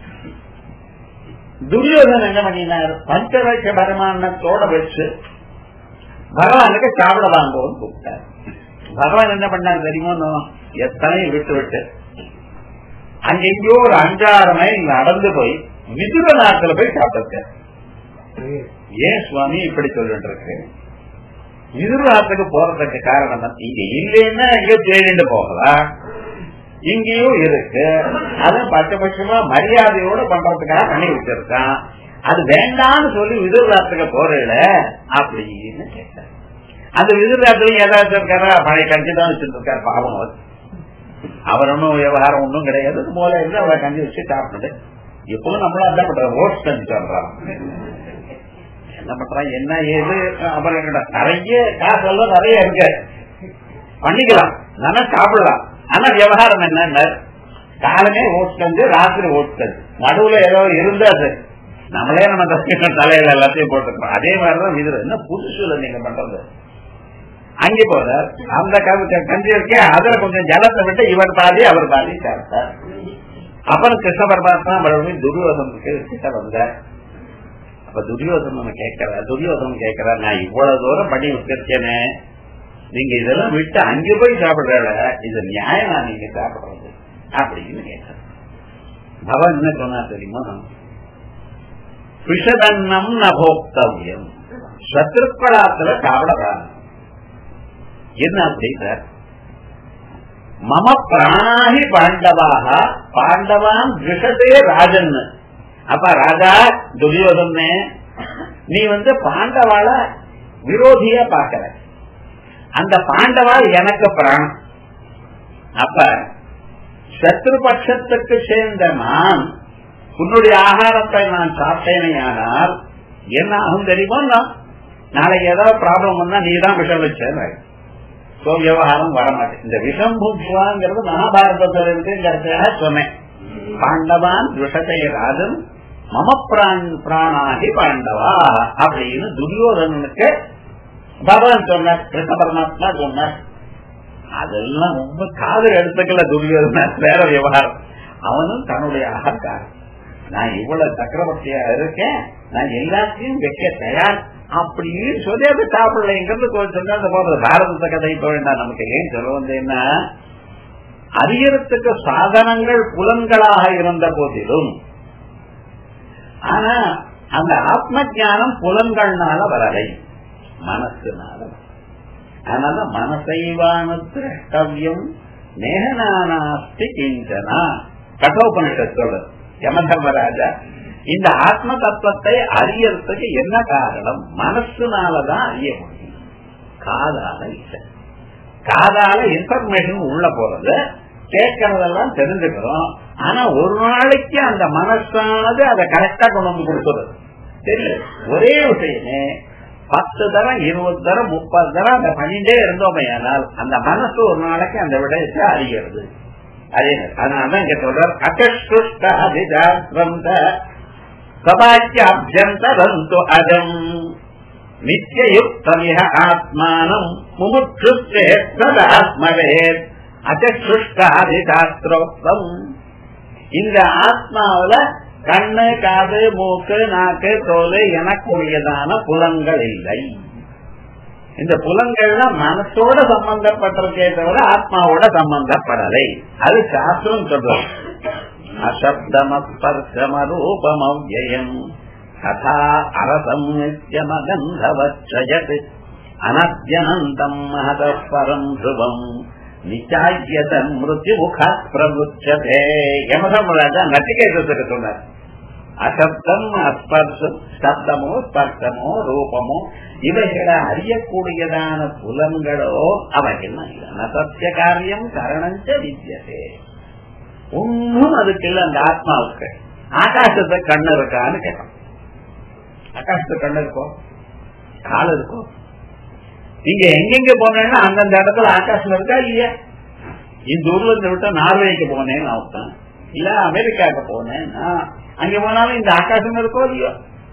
துரியோதன் என்ன பண்ணினார் பஞ்சவட்ச பரமானத்தோட வச்சு பகவானுக்கு சாப்பிட வாங்குவோம் கூப்பிட்டார் பகவான் என்ன பண்ணார் தெரியுமோ எத்தனையும் விட்டு விட்டு அங்க எங்கேயோ ஒரு அஞ்சாறு மைல் நடந்து போய் விதுர நாட்டுல போய் சாப்பிட்டு ஏன் சுவாமி இப்படி சொல்லிட்டு இருக்கு விதுராத்துக்கு போறதுக்கு காரணம் இங்க இல்லைன்னா எங்கேயோ தேடிட்டு போகலாம் இங்கேயும் இருக்கு அது பட்சபட்சமா மரியாதையோட பண்றதுக்காக பண்ணி வச்சிருக்கான் அது வேண்டாம்னு சொல்லி விதுராத்துக்கு போறல அப்படின்னு கேட்டார் அந்த விதுராத்துலையும் ஏதாவது இருக்காரா பழைய கஞ்சி தான் வச்சுட்டு இருக்காரு பாவம் அவர் அவர் ஒன்னும் விவகாரம் ஒன்றும் கிடையாது மூல இருந்து அவரை கஞ்சி வச்சு சாப்பிட்டு இப்பவும் நம்மளும் அதான் பண்றோம் ரோஸ் கஞ்சி சொல்றான் என்ன பண்றான் என்ன ஏது அப்புறம் நிறைய காசு எல்லாம் நிறைய இருக்கு பண்ணிக்கலாம் நானே சாப்பிடலாம் ஆனா விவகாரம் என்ன காலமே ஓட்கஞ்சு ராத்திரி ஓட்கஞ்சு நடுவுல ஏதோ இருந்தா சரி நம்மளே நம்ம தலையில எல்லாத்தையும் போட்டுக்கிறோம் அதே மாதிரிதான் இது என்ன புதுசுல நீங்க பண்றது அங்கே போற அந்த கஞ்சி இருக்கே அதுல கொஞ்சம் ஜலத்தை விட்டு இவர் பாதி அவர் பாதி சாப்பிட்டார் அப்புறம் கிருஷ்ண பரமாத்மா மறுபடியும் துரியோதனுக்கு கிட்ட வந்தார் அப்ப துரியோதனன் கேட்கிற துரியோதனன் கேட்கிற நான் இவ்வளவு தூரம் பண்ணி வச்சிருக்கேனே நீங்க இதெல்லாம் விட்டு அங்க போய் சாப்பிடுற இது நியாயமா நீங்க சாப்பிடுறது அப்படின்னு கேட்டார் பவன் என்ன சொன்னா தெரியுமா விஷதன்னம் நபோக்தவியம் சத்ருக்களாத்துல சாப்பிடறாங்க என்ன அப்படின்னா மம பிராணாகி பாண்டவாக பாண்டவான் விஷதே ராஜன் அப்ப ராஜா துரியோதனே நீ வந்து பாண்டவாள விரோதியா பாக்கற அந்த பாண்டவா எனக்கு பிராணம் அப்ப சத்ரு பட்சத்துக்கு சேர்ந்த நான் உன்னுடைய ஆகாரத்தை நான் சாப்பிட்டேனையானால் என்ன ஆகும் தெரியுமா நாளைக்கு ஏதாவது ப்ராப்ளம் வந்தா நீ தான் விஷம் வச்ச சோ விவகாரம் வரமாட்டேன் இந்த விஷம் பூஜ்வாங்கிறது மகாபாரதத்தில் இருக்குங்கிறதுக்காக சொன்னேன் பாண்டவான் விஷத்தை ராஜன் மம பிரான் பிராணாகி பாண்டவா அப்படின்னு துரியோதனனுக்கு பகவான் சொன்னார் கிருஷ்ண பரமாத்மா சொன்னார் அதெல்லாம் ரொம்ப காதல் எடுத்துக்கல துரியோதன வேற விவகாரம் அவனும் தன்னுடைய அகங்காரம் நான் இவ்வளவு சக்கரவர்த்தியா இருக்கேன் நான் எல்லாத்தையும் வைக்க தயார் அப்படின்னு சொல்லி அது சாப்பிடலைங்கிறது கொஞ்சம் அந்த போறது பாரதத்தை கதை வேண்டாம் நமக்கு ஏன் சொல்ல வந்தேன்னா அறியறதுக்கு சாதனங்கள் புலன்களாக இருந்த போதிலும் ஆனா அந்த ஆத்ம ஜானம் புலன்கள்னால வரலை மனசுனால அதனால மனசைவான திரஷ்டவியம் நேகனாஸ்தி கிஞ்சனா கட்டோபனிஷத் சொல்றது யமதர்மராஜா இந்த ஆத்ம தத்துவத்தை அறியறதுக்கு என்ன காரணம் மனசுனாலதான் அறிய முடியும் காதால இல்லை காதால இன்ஃபர்மேஷன் உள்ள போறது கேட்கறதெல்லாம் தெரிஞ்சுக்கிறோம் ஆனா ஒரு நாளைக்கு அந்த மனசானது அதை கரெக்டா கொண்டு வந்து கொடுத்துறது தெரியல ஒரே விஷயமே பத்து தரம் இருபது தரம் முப்பது தரம் அந்த பண்ணிட்டே இருந்தோமே ஆனால் அந்த மனசு ஒரு நாளைக்கு அந்த விடயத்தை அறிகிறது அதனாலதான் இங்க சொல்றார் அகஷ்டுஷ்டாதிதாஸ்வந்த சபாக்கியாபியந்தரந்து அஜம் நித்தியுக்தமிக ஆத்மானம் முமுட்சுஸ்தே சதாத்மவேத் அகஷ்டுஷ்டாதிதாஸ்திரோக்தம் இந்த ஆத்மாவில கண்ணு காது மூக்கு நாக்கு தோல் எனக்குரியதான புலங்கள் இல்லை இந்த புலங்கள்லாம் மனசோட சம்பந்தப்பட்டிருக்கே தவிர ஆத்மாவோட சம்பந்தப்படலை அது சாஸ்திரம் சொல்றது அசப்தமஸ்பர்ஷமரூபமவ்யம் கதா அரசம் நித்தியமகந்தவச்சயத் அனத்யனந்தம் மகதப்பரம் துவம் நிச்சாயதன் மிருத்யு முகா பிரபுச்சதே யமதமராஜா நட்டிகேதத்துக்கு சொன்னார் அசப்தம் அஸ்பர்ஷம் சப்தமோ ஸ்பர்ஷமோ ரூபமோ இவைகளை அறியக்கூடியதான புலன்களோ அவைகள் சத்திய காரியம் கரணஞ்ச வித்தியதே ஒன்னும் அதுக்கு இல்ல அந்த ஆத்மாவுக்கு ஆகாசத்தை கண்ணு இருக்கான்னு கேட்கும் ஆகாசத்து கண்ணு இருக்கும் கால் இருக்கும் நீங்க எங்கெங்க போனேன்னா அந்தந்த இடத்துல ஆகாசம் இருக்கா இல்லையா இந்த ஊர்ல இருந்து விட்டா நார்வேக்கு போனேன்னு அர்த்தம் இல்ல அமெரிக்காவுக்கு போனேன் அங்க போனாலும் இந்த ஆகாசம் இருக்கோ இல்லையோ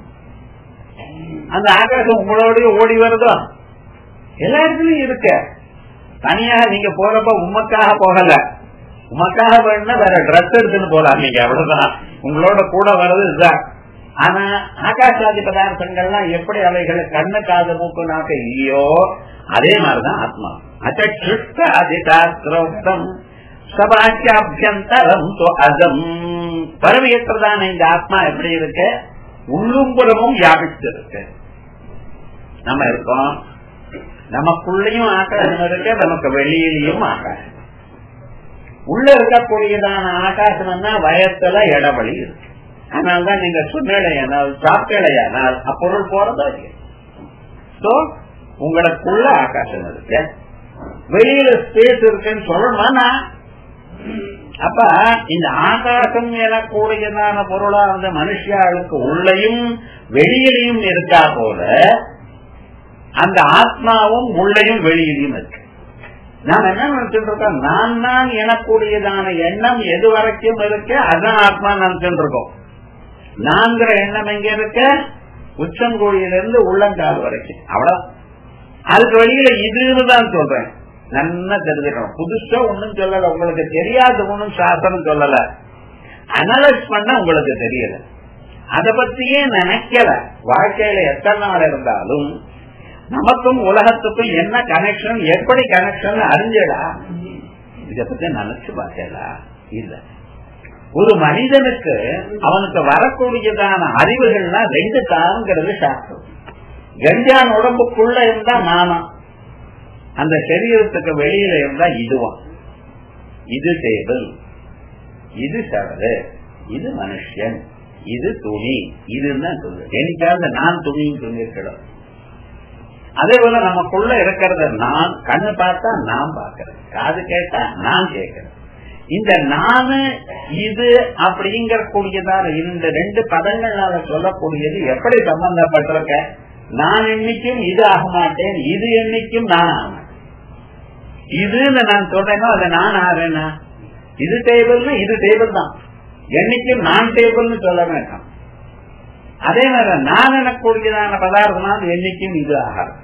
அந்த ஆகாசம் உங்களோடய ஓடி வருதோ எல்லா இடத்துலயும் இருக்க தனியாக நீங்க போறப்ப உமக்காக போகல உமக்காக வேணும்னா வேற ட்ரெஸ் எடுத்துன்னு போலாம் நீங்க அவ்வளவுதான் உங்களோட கூட வர்றது இதுதான் ஆனா ஆகாசாதி பதார்த்தங்கள்லாம் எப்படி அவைகளை கண்ணு காது மூக்கு நாக்க இல்லையோ அதே மாதிரிதான் ஆத்மா அச்சுஷ்ட அதிசாஸ்திரோக்தம் சபாக்கியாபியந்தரம் அஜம் பரவியற்றதான இந்த ஆத்மா எப்படி இருக்கு உள்ளும் புறமும் வியாபித்து இருக்கு நம்ம இருக்கோம் நமக்குள்ளயும் ஆகாசம் இருக்கு நமக்கு வெளியிலையும் ஆகாசம் உள்ள இருக்கக்கூடியதான ஆகாசம்னா வயத்துல இடவழி இருக்கு அதனால்தான் நீங்க சொன்னேனால் சாப்பிட்டேனால் அப்பொருள் போறதா சோ உங்களுக்குள்ள ஆகாசம் இருக்கு வெளியில ஸ்பேஸ் இருக்குன்னு சொல்லணுமா அப்ப இந்த ஆகாசம் எனக்கூடியதான பொருளா அந்த மனுஷியாளுக்கு உள்ளையும் வெளியிலையும் இருக்கா போல அந்த ஆத்மாவும் உள்ளையும் வெளியிலையும் இருக்கு நாம் என்ன நினைச்சுட்டு இருக்கோம் நான் நான் எனக்கூடியதான எண்ணம் எது வரைக்கும் இருக்கு அதான் ஆத்மா நினைச்சுட்டு இருக்கோம் நான்கிற எண்ணம் எங்க இருக்க உச்சங்கோழியிலிருந்து உள்ளங்கால் வரைக்கும் அவ்வளவு அதுக்கு வெளியில இதுன்னு தான் சொல்றேன் நல்லா தெரிஞ்சுக்கணும் புதுசா ஒண்ணும் சொல்லல உங்களுக்கு தெரியாத ஒண்ணும் சாஸ்திரம் சொல்லல அனலைஸ் பண்ண உங்களுக்கு தெரியல அத பத்தியே நினைக்கல வாழ்க்கையில எத்தனை நாள் இருந்தாலும் நமக்கும் உலகத்துக்கும் என்ன கனெக்ஷன் எப்படி கனெக்ஷன் அறிஞ்சடா இத பத்தி நினைச்சு பார்த்தேடா இல்ல ஒரு மனிதனுக்கு அவனுக்கு வரக்கூடியதான அறிவுகள்லாம் ரெண்டு தாங்கிறது சாஸ்திரம் கஞ்சான் உடம்புக்குள்ள இருந்தா நானும் அந்த சரீரத்துக்கு வெளியில இருந்தா இதுவான் இது டேபிள் இது சவரு இது மனுஷன் இது துணி இதுன்னு தான் சொல்லு என்னைக்காவது நான் துணின்னு சொல்லியிருக்கிறோம் அதே போல நமக்குள்ள இருக்கிறத நான் கண்ணு பார்த்தா நான் பார்க்கிறேன் காது கேட்டா நான் கேட்கிறேன் இந்த நானு இது அப்படிங்கிற கூடியதான இந்த ரெண்டு பதங்களால சொல்லக்கூடியது எப்படி சம்பந்தப்பட்டிருக்க நான் என்னைக்கும் இது ஆக மாட்டேன் இது என்னைக்கும் நான் ஆக மாட்டேன் இதுன்னு நான் சொல்றேன்னா அதை நான் ஆறேன்னா இது டேபிள்னு இது டேபிள் தான் என்னைக்கும் நான் டேபிள்னு சொல்ல வேண்டாம் அதே மாதிரி நான் எனக்கூடியதான பதார்த்தம் அது என்னைக்கும் இது ஆகாது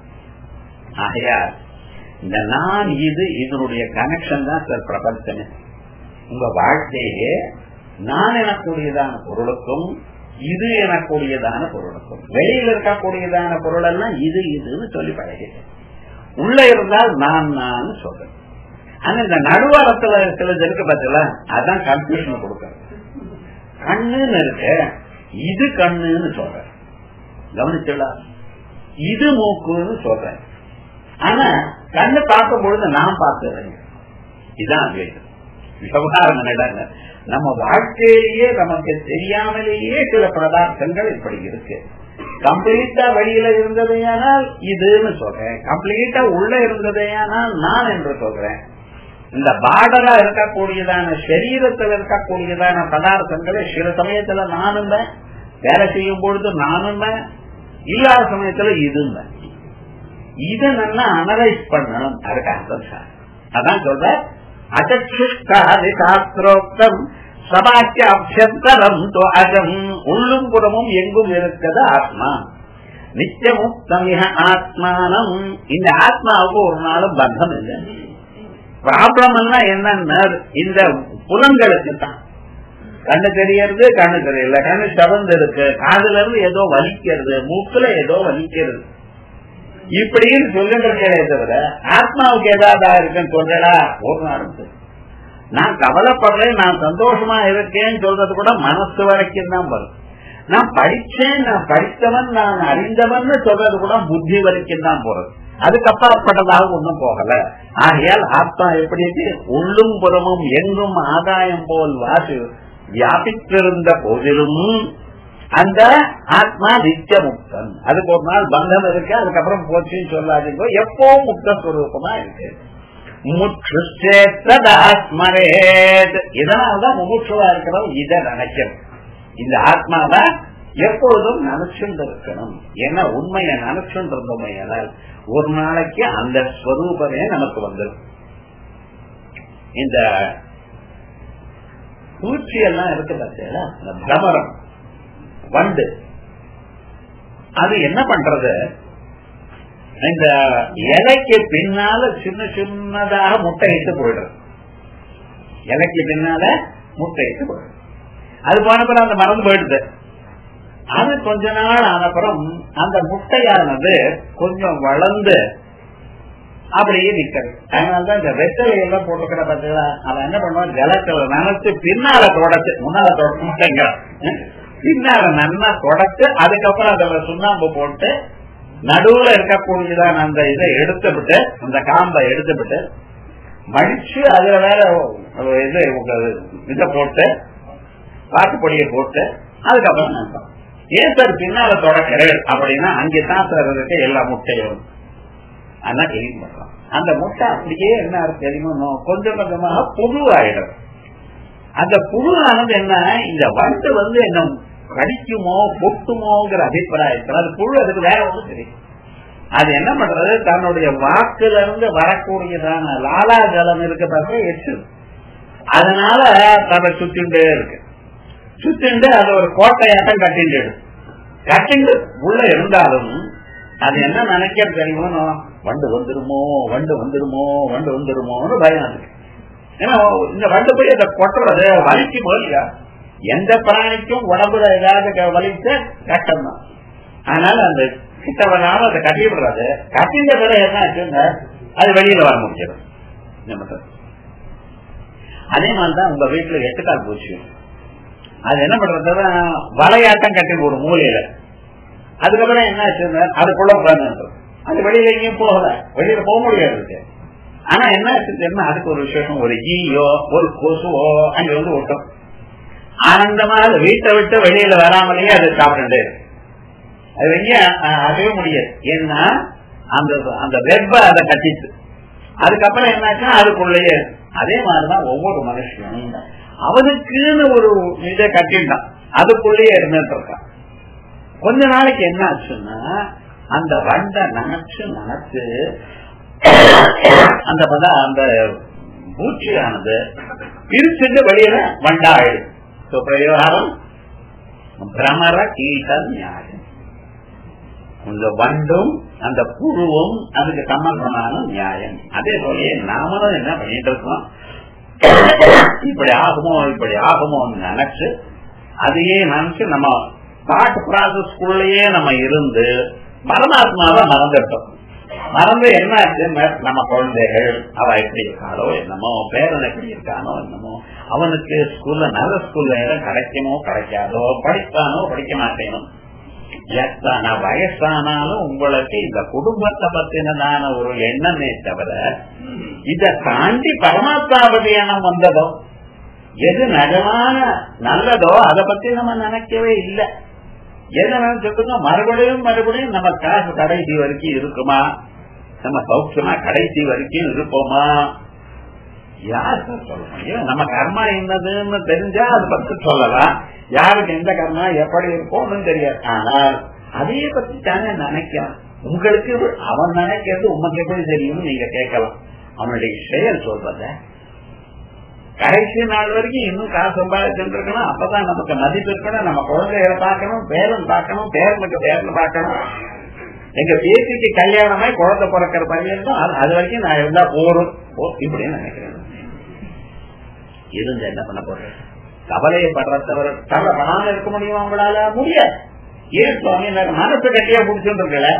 ஆகையால் இந்த நான் இது இதனுடைய கனெக்ஷன் தான் சார் பிரபஞ்சமே உங்க வாழ்க்கையே நான் எனக்கூடியதான பொருளுக்கும் இது எனக்கூடியதான பொருளுக்கும் வெளியில் இருக்கக்கூடியதான பொருள் எல்லாம் இது இதுன்னு சொல்லி பழகிறேன் உள்ள இருந்தால் நான் நான் சொல்றேன் ஆனா இந்த நடுவாரத்துல சிலது இருக்கு பார்த்தல அதான் கன்ஃபியூஷன் கொடுக்கறது கண்ணுன்னு இருக்கு இது கண்ணுன்னு சொல்றேன் கவனிச்சுடலாம் இது மூக்குன்னு சொல்றேன் ஆனா கண்ணு பார்க்கும் பொழுது நான் பார்க்கிறேன் இதுதான் அத்வைதம் விவகாரம் என்னடா நம்ம வாழ்க்கையிலேயே நமக்கு தெரியாமலேயே சில பதார்த்தங்கள் இப்படி இருக்கு கம்ப்ளீட்டா வெளியில இருந்ததையானால் இதுன்னு சொல்றேன் கம்ப்ளீட்டா உள்ள இருந்ததையானால் நான் என்று சொல்றேன் இந்த பார்டரா இருக்கக்கூடியதான சரீரத்தில் இருக்கக்கூடியதான பதார்த்தங்களை சில சமயத்துல நானும் வேலை செய்யும் பொழுது நானும் இல்லாத சமயத்துல இதுன்னு இதை நல்லா அனலைஸ் பண்ணணும் அதுக்கு அர்த்தம் சார் அதான் சொல்ற அச்சுஷ்டாதி சாஸ்திரோக்தம் சபாக்கிய அபியந்தரம் அகம் உள்ளும் புறமும் எங்கும் இருக்கிறது ஆத்மா நித்தியமுக்தம் ஆத்மானம் இந்த ஆத்மாவுக்கு ஒரு நாளும் பந்தம் இல்லை ப்ராப்ளம் என்னன்னா இந்த புலங்களுக்கு தான் கண்ணு தெரியறது கண்ணு தெரியல கண்ணு சவந்து இருக்கு காதுல இருந்து ஏதோ வலிக்கிறது மூக்குல ஏதோ வலிக்கிறது இப்படின்னு சொல்லுன்றதே தவிர ஆத்மாவுக்கு ஏதாவது இருக்குன்னு சொல்றா ஒரு நாள் நான் கவலைப்படுறேன் நான் சந்தோஷமா இருக்கேன்னு சொல்றது கூட மனசு வரைக்கும் தான் வரும் நான் படிச்சேன் நான் படித்தவன் நான் அறிந்தவன் சொல்றது கூட புத்தி வரைக்கும் தான் போறது அதுக்கப்புறப்பட்டதாக ஒன்றும் போகல ஆகையால் ஆத்மா எப்படி உள்ளும் புறமும் எங்கும் ஆதாயம் போல் வாசி வியாபித்திருந்த போதிலும் அந்த ஆத்மா நித்திய முக்தன் அதுக்கு ஒரு நாள் பந்தம் இருக்கு அதுக்கப்புறம் போச்சுன்னு சொல்லாதீங்க எப்போ முக்த ஸ்வரூபமா இருக்கு முற்றுச்சேத்ததாஸ்மரேத் இதனால்தான் முமுட்சுவா இருக்கிறோம் இதை நினைக்கணும் இந்த ஆத்மாவை எப்பொழுதும் நினைச்சுட்டு இருக்கணும் ஏன்னா உண்மையை நினைச்சுட்டு இருந்தோமே ஒரு நாளைக்கு அந்த ஸ்வரூபமே நமக்கு வந்துடும் இந்த பூச்சி எல்லாம் இருக்கு பார்த்தீங்களா இந்த பிரமரம் வண்டு அது என்ன பண்றது இந்த இலைக்கு பின்னால சின்ன சின்னதாக முட்டையிட்டு போயிடுறது இலைக்கு பின்னால முட்டையிட்டு போயிடுது அது போனப்புறம் அந்த மறந்து போயிடுது அது கொஞ்ச நாள் ஆனப்புறம் அந்த முட்டையானது கொஞ்சம் வளர்ந்து அப்படியே நிக்கிறது அதனாலதான் இந்த வெத்தலை எல்லாம் போட்டுக்கிற பார்த்தீங்களா அவன் என்ன பண்ணுவான் ஜலத்துல நினைச்சு பின்னால தொடச்சு முன்னால தொடச்சு முட்டைங்க பின்னால நல்லா தொடச்சு அதுக்கப்புறம் அதை சுண்ணாம்பு போட்டு நடுவுல இருக்கக்கூடியதான் அந்த இதை எடுத்துவிட்டு அந்த காம்பை எடுத்துவிட்டு மடிச்சு அதுல வேற இது இதை போட்டு வாக்குப்பொடியை போட்டு அதுக்கப்புறம் நினைப்பான் ஏன் சார் பின்னால தொடக்கிறேன் அப்படின்னா அங்கேதான் சார் இருக்கு எல்லா முட்டையும் ஆனா கிளீன் பண்றான் அந்த முட்டை அப்படியே என்ன தெரியுமோ கொஞ்சம் கொஞ்சமாக புழு ஆயிடும் அந்த புழுவானது என்ன இந்த வண்டு வந்து என்ன கடிக்குமோ பொட்டுமோங்கிற அபிப்பிராயத்தில் அது புழு அதுக்கு வேற ஒன்றும் தெரியும் அது என்ன பண்றது தன்னுடைய வாக்குல இருந்து வரக்கூடியதான லாலா ஜலம் இருக்க பாருங்க எச்சு அதனால தன்னை சுத்திண்டே இருக்கு சுத்திண்டு அது ஒரு கோட்டையாட்டம் கட்டிண்டு கட்டிண்டு உள்ள இருந்தாலும் அது என்ன நினைக்கிறது தெரியுமோ வண்டு வந்துருமோ வண்டு வந்துருமோ வண்டு வந்துருமோன்னு பயம் இருக்கு ஏன்னா இந்த வண்டு போய் அதை கொட்டுறது வலிக்குமோ இல்லையா எந்த பிராணிக்கும் உடம்புல ஏதாவது வலிச்ச கஷ்டம் தான் அதனால அந்த கிட்ட வராம அதை கட்டி விடுறது கட்டிந்த பிறகு என்ன ஆச்சுங்க அது வெளியில வர முடியாது அதே மாதிரிதான் உங்க வீட்டுல எட்டுக்கால் பூச்சி அது என்ன பண்றது வலையாட்டம் கட்டி போடும் மூலையில அதுக்கப்புறம் என்ன ஆச்சுங்க அதுக்குள்ள உட்கார்ந்து அது வெளியில எங்கேயும் போகல வெளியில போக முடியாது ஆனா என்ன தெரியுமா அதுக்கு ஒரு விசேஷம் ஒரு ஈயோ ஒரு கொசுவோ அங்க வந்து ஒட்டும் ஆனந்தமா அது வீட்டை விட்டு வெளியில வராமலேயே அது சாப்பிட்டு அது வெளியே அடையவே முடியாது ஏன்னா அந்த அந்த வெப்ப அதை கட்டிச்சு அதுக்கப்புறம் என்னாச்சுன்னா அதுக்குள்ளேயே அதே மாதிரிதான் ஒவ்வொரு மனுஷனும் அவனுக்குன்னு ஒரு இதை கட்டிட்டான் அதுக்குள்ளேயே இருந்துட்டு இருக்கான் கொஞ்ச நாளைக்கு என்ன ஆச்சுன்னா அந்த வண்டை நினைச்சு நினைச்சு அந்த பதம் அந்த பூச்சியானது பிரிச்சுட்டு வெளியில வண்டா ஆயிடுது பிரயோகாரம் பிரமர கீட்ட நியாயம் இந்த வண்டும் அந்த புழுவும் அதுக்கு சம்பந்தமான நியாயம் அதே போல நாமளும் என்ன பண்ணிட்டு இருக்கோம் இப்படி ஆகுமோ இப்படி ஆகுமோன்னு நினைச்சு அதையே நினைச்சு நம்ம தாட் ப்ராசஸ்குள்ளேயே நம்ம இருந்து பரமாத்மாவை மறந்துட்டோம் மறந்து என்ன ஆச்சு நம்ம குழந்தைகள் அவ எப்படி இருக்காளோ என்னமோ பேரன் எப்படி இருக்கானோ என்னமோ அவனுக்கு ஸ்கூல்ல நல்ல ஸ்கூல்ல இடம் கிடைக்குமோ கிடைக்காதோ படிப்பானோ படிக்க மாட்டேனோ எத்தனை வயசானாலும் உங்களுக்கு இந்த குடும்பத்தை பத்தினதான ஒரு எண்ணமே தவிர இதை தாண்டி பரமாத்மாவதி எண்ணம் வந்ததோ எது நிஜமான நல்லதோ அதை பத்தி நம்ம நினைக்கவே இல்லை எதை நினைச்சிருக்கோம் மறுபடியும் மறுபடியும் நம்ம காசு கடைசி வரைக்கும் இருக்குமா நம்ம சௌக்கியமா கடைசி வரைக்கும் இருப்போமா யார் சொல்ல முடியும் நம்ம கர்மா என்னதுன்னு தெரிஞ்சா அது பத்தி சொல்லலாம் யாருக்கு எந்த கர்மா எப்படி இருக்கும்னு தெரியாது ஆனால் அதைய பத்தி தானே நினைக்கலாம் உங்களுக்கு அவன் நினைக்கிறது உமக்கு எப்படி தெரியும்னு நீங்க கேட்கலாம் அவனுடைய செயல் சொல்றத கடைசி நாள் வரைக்கும் இன்னும் காசு சம்பாதிச்சுட்டு இருக்கணும் அப்பதான் நமக்கு மதிப்பு இருக்கணும் நம்ம குழந்தைகளை பார்க்கணும் பேரன் பார்க்கணும் பேரனுக்கு பேரன் பார்க்கணும் எங்க பேசிக்கு கல்யாணமே குழந்தை பிறக்கிற பையன் அது வரைக்கும் நான் இருந்தா போரும் இப்படின்னு நினைக்கிறேன் இருந்து என்ன பண்ண போறேன் கவலையை படுறவர் கவலைப்படாம இருக்க முடியுமா உங்களால முடியாது ஏன் சுவாமி மனசு கட்டியா முடிச்சுட்டு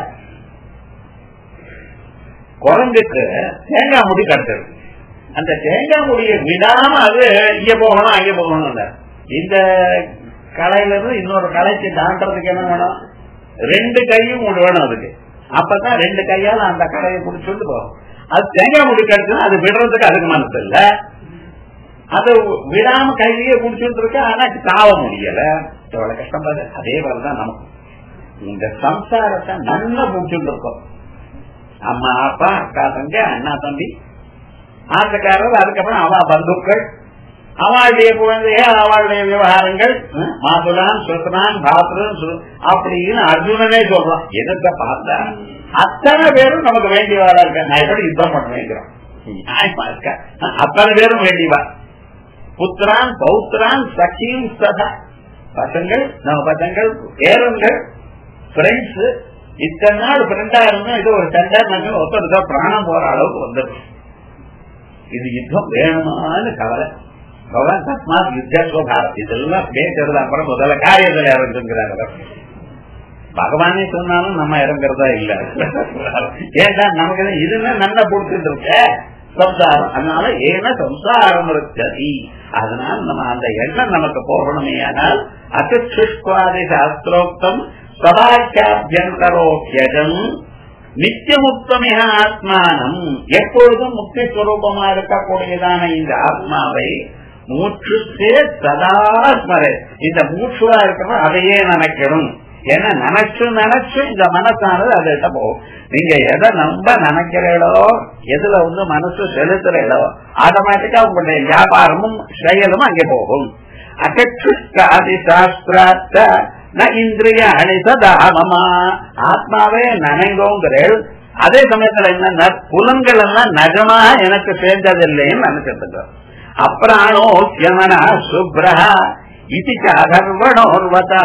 குரங்குக்கு தேங்காய் முடி கட்டுறது அந்த தேங்காய் முடியை விடாம அது இங்க போகணும் அங்க போகணும் இந்த கலையில இருந்து இன்னொரு கலைக்கு தாண்டறதுக்கு என்ன வேணும் ரெண்டு கையும் ஒன்று வேணும் அதுக்கு அப்பதான் ரெண்டு கையால அந்த கலையை பிடிச்சிட்டு போகும் அது தேங்காய் முடி கட்டுனா அது விடுறதுக்கு அதுக்கு மனசு இல்ல அது விடாம கையிலேயே பிடிச்சிட்டு இருக்கு ஆனா தாவ முடியல எவ்வளவு கஷ்டம் பாரு அதே மாதிரிதான் நமக்கு இந்த சம்சாரத்தை நல்லா பிடிச்சிட்டு இருக்கோம் அம்மா அப்பா அக்கா தங்கி அண்ணா தம்பி ஆட்டக்காரர் அதுக்கப்புறம் அவ பந்துக்கள் அவளுடைய குழந்தைய அவளுடைய விவகாரங்கள் மாதுலான் சுத்தனான் பாத்ரன் அப்படின்னு அர்ஜுனனே சொல்றான் எதிர்க்க பார்த்தா அத்தனை பேரும் நமக்கு வேண்டியவாரா இருக்க நான் எப்படி யுத்தம் பண்ண வேண்டியவன் அத்தனை பேரும் வேண்டியவா புத்திரான் பௌத்திரான் சகியும் சதா பசங்கள் நம்ம பசங்கள் பேரன்கள் பிரெண்ட்ஸ் இத்தனை நாள் ஃப்ரெண்டா இருந்தோம் இது ஒரு சண்டை நாங்கள் ஒருத்தர் பிராணம் போற அளவுக்கு வந்துடும் இது யுத்தம் வேணுமான்னு கவலை பகவான் தஸ்மாத் யுத்தம் இதெல்லாம் பேசுறது அப்புறம் முதல்ல காரியத்தில் இறங்குங்கிறாங்க பகவானே சொன்னாலும் நம்ம இறங்குறதா இல்ல ஏன்னா நமக்கு இதுன்னா நல்லா பிடிச்சிட்டு இருக்க சம்சாரம் அதனால ஏன சம்சாரம் இருக்கி அதனால நம்ம அந்த எண்ணம் நமக்கு போகணுமே ஆனால் அசுஷ்வாதி சாஸ்திரோக்தம் சதாக்கியாபியந்தரோக்கியம் நித்தியமுக்தமிக ஆத்மானம் எப்பொழுதும் முக்தி ஸ்வரூபமா இருக்கக்கூடியதான இந்த ஆத்மாவை மூச்சுக்கே சதா ஸ்மரை இந்த மூச்சுவா இருக்கிறோம் அதையே நினைக்கணும் ஏன்னா நினைச்சு நினைச்சு இந்த மனசானது அதுகிட்ட போகும் நீங்க எதை நம்ப நினைக்கிறீங்களோ எதுல வந்து மனசு செலுத்துறீங்களோ ஆட்டோமேட்டிக்கா உங்களுடைய வியாபாரமும் செயலும் அங்கே போகும் அகற்றுஷ்டாதி சாஸ்திராத்த ந இந்திரிய அணிசதாமமா ஆத்மாவே நனைங்கோங்கிறேள் அதே சமயத்துல என்ன புலன்கள் எல்லாம் நகமா எனக்கு சேர்ந்ததில்லைன்னு நினைச்சிட்டு அப்ராணோ யமன சுப்ரஹா இது அதர்வணோர்வதா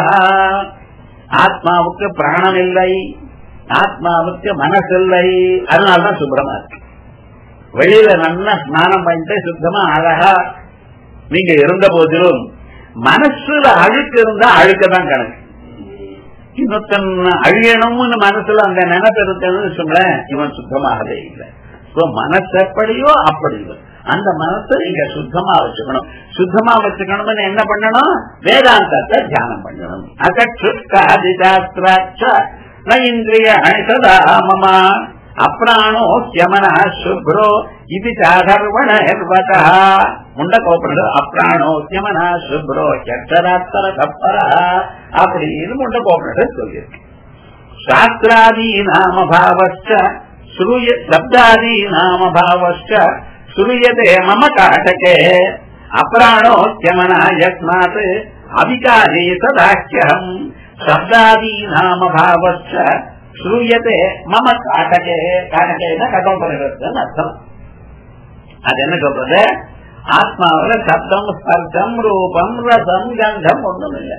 ஆத்மாவுக்கு பிராணம் இல்லை ஆத்மாவுக்கு மனசில்லை அதனால்தான் சுப்ரமா இருக்கு வெளியில நல்லா ஸ்நானம் பண்ணிட்டு சுத்தமா அழகா நீங்க இருந்த போதிலும் மனசுல அழுக்கு இருந்தா அழுக்கதான் கணக்கு இன்னொருத்தன் அழியணும்னு மனசுல அந்த நினைப்பு இருக்குன்னு சொல்றேன் இவன் சுத்தமாகவே இல்லை மனசு எப்படியோ அப்படியோ அந்த மனசை நீங்க சுத்தமா வச்சுக்கணும் சுத்தமா வச்சுக்கணும்னு என்ன பண்ணணும் வேதாந்தத்தை தியானம் பண்ணணும் அகற்றுஷ்டாதிசாஸ்திராட்ச இந்திரிய அணிசதாமமா அப்ராணோ யமன சுப்ரோ இது சாதர்வண ஹெர்வதா முண்ட கோபுரம் அப்ராணோ யமன சுப்ரோ எட்டராத்தர தப்பரா அப்படின்னு முண்ட கோபுரம் சொல்லியிருக்கு சாஸ்திராதி நாம பாவச்ச ஸ்ரூய சப்தாதி நாம பாவச்ச ஸ்ரூயதே மம காட்டகே அப்ராணோ யமன யஸ்மாத் அவிகாரி சதாக்கியம் சப்தாதி நாம பாவச்ச ஸ்ரூயதே மம காட்டகே காட்டகேன கடோபரிடத்துன்னு அர்த்தம் அது என்ன சொல்றது ஆத்மாவில சப்தம் ஸ்பர்சம் ரூபம் ரசம் கந்தம் ஒண்ணும் இல்லை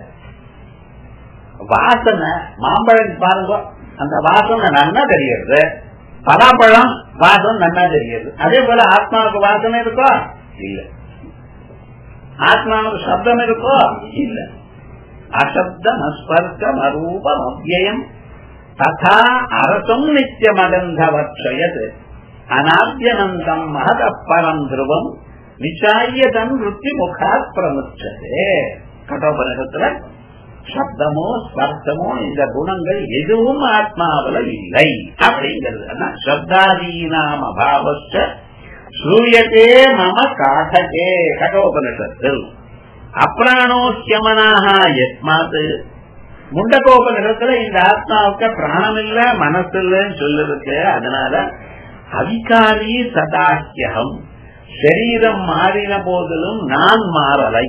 வாசனை மாம்பழம் பாருங்க அந்த வாசனை நன்னா தெரியுது பலாப்பழம் வாசனை நன்னா தெரியுது அதே போல ஆத்மாவுக்கு வாசனை இருக்கோ இல்ல ஆத்மாவுக்கு சப்தம் இருக்கோ இல்ல அசப்தம் அஸ்பர்சம் அரூபம் அவ்யயம் ததா அரசம் நித்தியமகந்தவட்சயத் அநாத்தியனந்தம் மகத பரம் துருவம் நிச்சாயதம் ருத்தி முகாத் பிரமுச்சதே கட்டோபனிடத்துல சப்தமோ ஸ்பர்சமோ இந்த குணங்கள் எதுவும் ஆத்மாவில இல்லை அப்படிங்கிறது சப்தாதீனாம் அபாவச்ச சூயத்தே மம காட்டகே கடோபனிஷத்தில் அப்ராணோசியமனாக எஸ்மாத் முண்டகோபனிடத்துல இந்த ஆத்மாவுக்கு பிராணம் இல்ல மனசு இல்லைன்னு சொல்லிருக்கு அதனால அவிகாரி சதாக்கியம் சரீரம் மாறின போதிலும் நான் மாறலை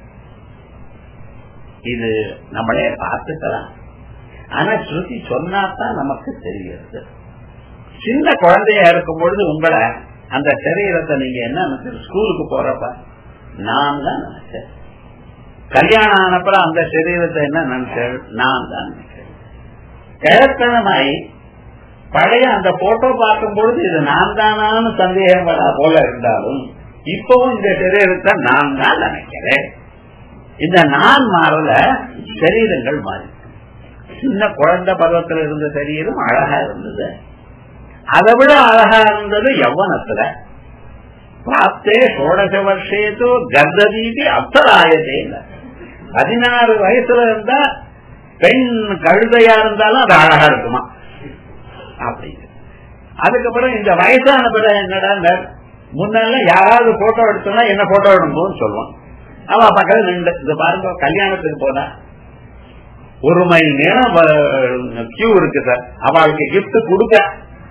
இது நம்மளே பார்த்துக்கலாம் ஆனா ஸ்ருதி சொன்னாதான் நமக்கு தெரியுது சின்ன குழந்தையா இருக்கும் பொழுது உங்களை அந்த சரீரத்தை நீங்க என்ன நினைச்சு ஸ்கூலுக்கு போறப்ப நான் தான் நினைச்சேன் கல்யாணம் ஆனப்பறம் அந்த சரீரத்தை என்ன நினைச்சேன் நான் தான் நினைச்சேன் கிழத்தனமாய் பழைய அந்த போட்டோ பார்க்கும் பொழுது இது நான் தானான்னு சந்தேகம் வரா போல இருந்தாலும் இப்பவும் இந்த சரீரத்தை நான் தான் நினைக்கிறேன் இந்த நான் மாறல சரீரங்கள் மாறி சின்ன குழந்தை பருவத்தில் இருந்த சரீரம் அழகா இருந்தது அதை விட அழகா இருந்தது யவனத்துல பார்த்தே சோடச வருஷேதோ கர்ததீதி அப்தராயதே பதினாறு வயசுல இருந்தா பெண் கழுதையா இருந்தாலும் அது அழகா இருக்குமா அப்படிங்க அதுக்கப்புறம் இந்த வயசான பிறகு என்னடா முன்னால யாராவது போட்டோ எடுத்தோம்னா என்ன போட்டோ எடுக்கணும்னு சொல்லுவான் அவ பக்கத்துல நின்று இந்த பாருங்க கல்யாணத்துக்கு போனா ஒரு மைல் நேரம் கியூ இருக்கு சார் அவளுக்கு கிஃப்ட் கொடுக்க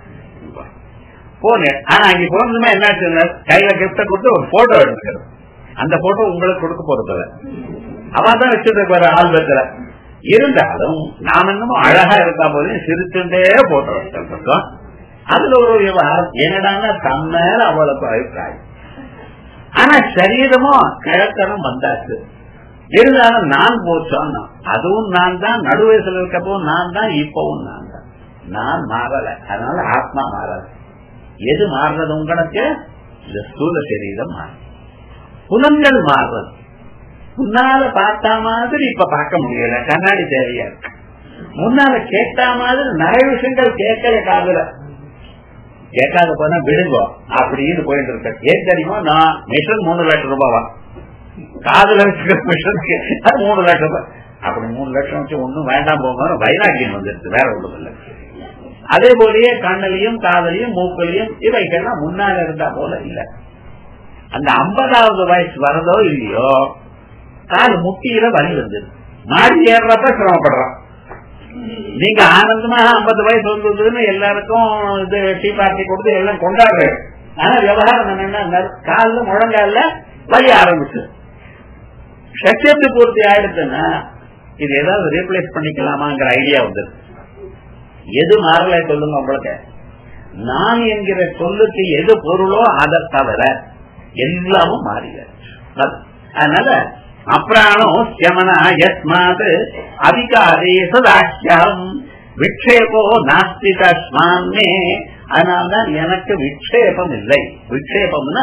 போனேன் ஆனா அங்க போனதுமே என்னாச்சு கையில கிஃப்ட கொடுத்து ஒரு போட்டோ எடுக்கிறது அந்த போட்டோ உங்களுக்கு கொடுக்க போறது அவ தான் வச்சிருக்க ஆல்பத்துல இருந்தாலும் நாம் என்னமோ அழகா இருக்கா போது சிரிச்சுட்டே போட்டோ எடுத்திருக்கோம் அதுல ஒரு விவகாரம் என்னடான்னா தம்மேல அவளுக்கு அபிப்பிராயம் ஆனா சரீரமும் கிழத்தனம் வந்தாச்சு இருந்தாலும் நான் போச்சோன்னா அதுவும் நான் தான் நடு வயசுல இருக்கப்போ நான் தான் இப்பவும் நான் தான் நான் மாறல அதனால ஆத்மா மாறல எது மாறுறது உங்களுக்கு இந்த ஸ்தூல சரீரம் மாறும் புலன்கள் மாறுறது முன்னால பார்த்தா மாதிரி இப்ப பார்க்க முடியல கண்ணாடி தேவையா இருக்கு முன்னால கேட்டா மாதிரி நிறைய விஷயங்கள் கேட்கல காதுல கேட்காத போனா விடுங்கோ அப்படின்னு போயிட்டு இருக்க ஏன் தெரியுமா நான் மிஷன் மூணு லட்சம் ரூபாவா காதுல வச்சுக்கிற மிஷனுக்கு அது மூணு லட்சம் ரூபாய் அப்படி மூணு லட்சம் வச்சு ஒண்ணும் வேண்டாம் போங்க வைராக்கியம் வந்துருச்சு வேற ஒன்றும் இல்லை அதே போலயே கண்ணிலையும் காதலையும் மூக்கலையும் இவைகள்லாம் முன்னால இருந்தா போல இல்ல அந்த ஐம்பதாவது வயசு வரதோ இல்லையோ கால் முட்டியில வலி வந்தது மாடி ஏறுறப்ப சிரமப்படுறான் நீங்க ஆனந்தமா ஐம்பது வயசு வந்ததுன்னு எல்லாருக்கும் இது டீ பார்ட்டி கொடுத்து எல்லாம் கொண்டாடுற ஆனா விவகாரம் என்னன்னா காலில் முழங்கால வலி ஆரம்பிச்சு சத்தியத்து பூர்த்தி ஆயிடுச்சுன்னா இது ஏதாவது ரீப்ளேஸ் பண்ணிக்கலாமாங்கிற ஐடியா வந்தது எது மாறல சொல்லுங்க உங்களுக்கு நான் என்கிற சொல்லுக்கு எது பொருளோ அதை தவிர எல்லாமும் மாறியாச்சு அதனால அப்ராணோ சியமனா யஸ்மாத் அதிகாரே சதாக்கியம் விக்ஷேபோ நாஸ்தி தஸ்மான்னே அதனால்தான் எனக்கு விக்ஷேபம் இல்லை விக்ஷேபம்னா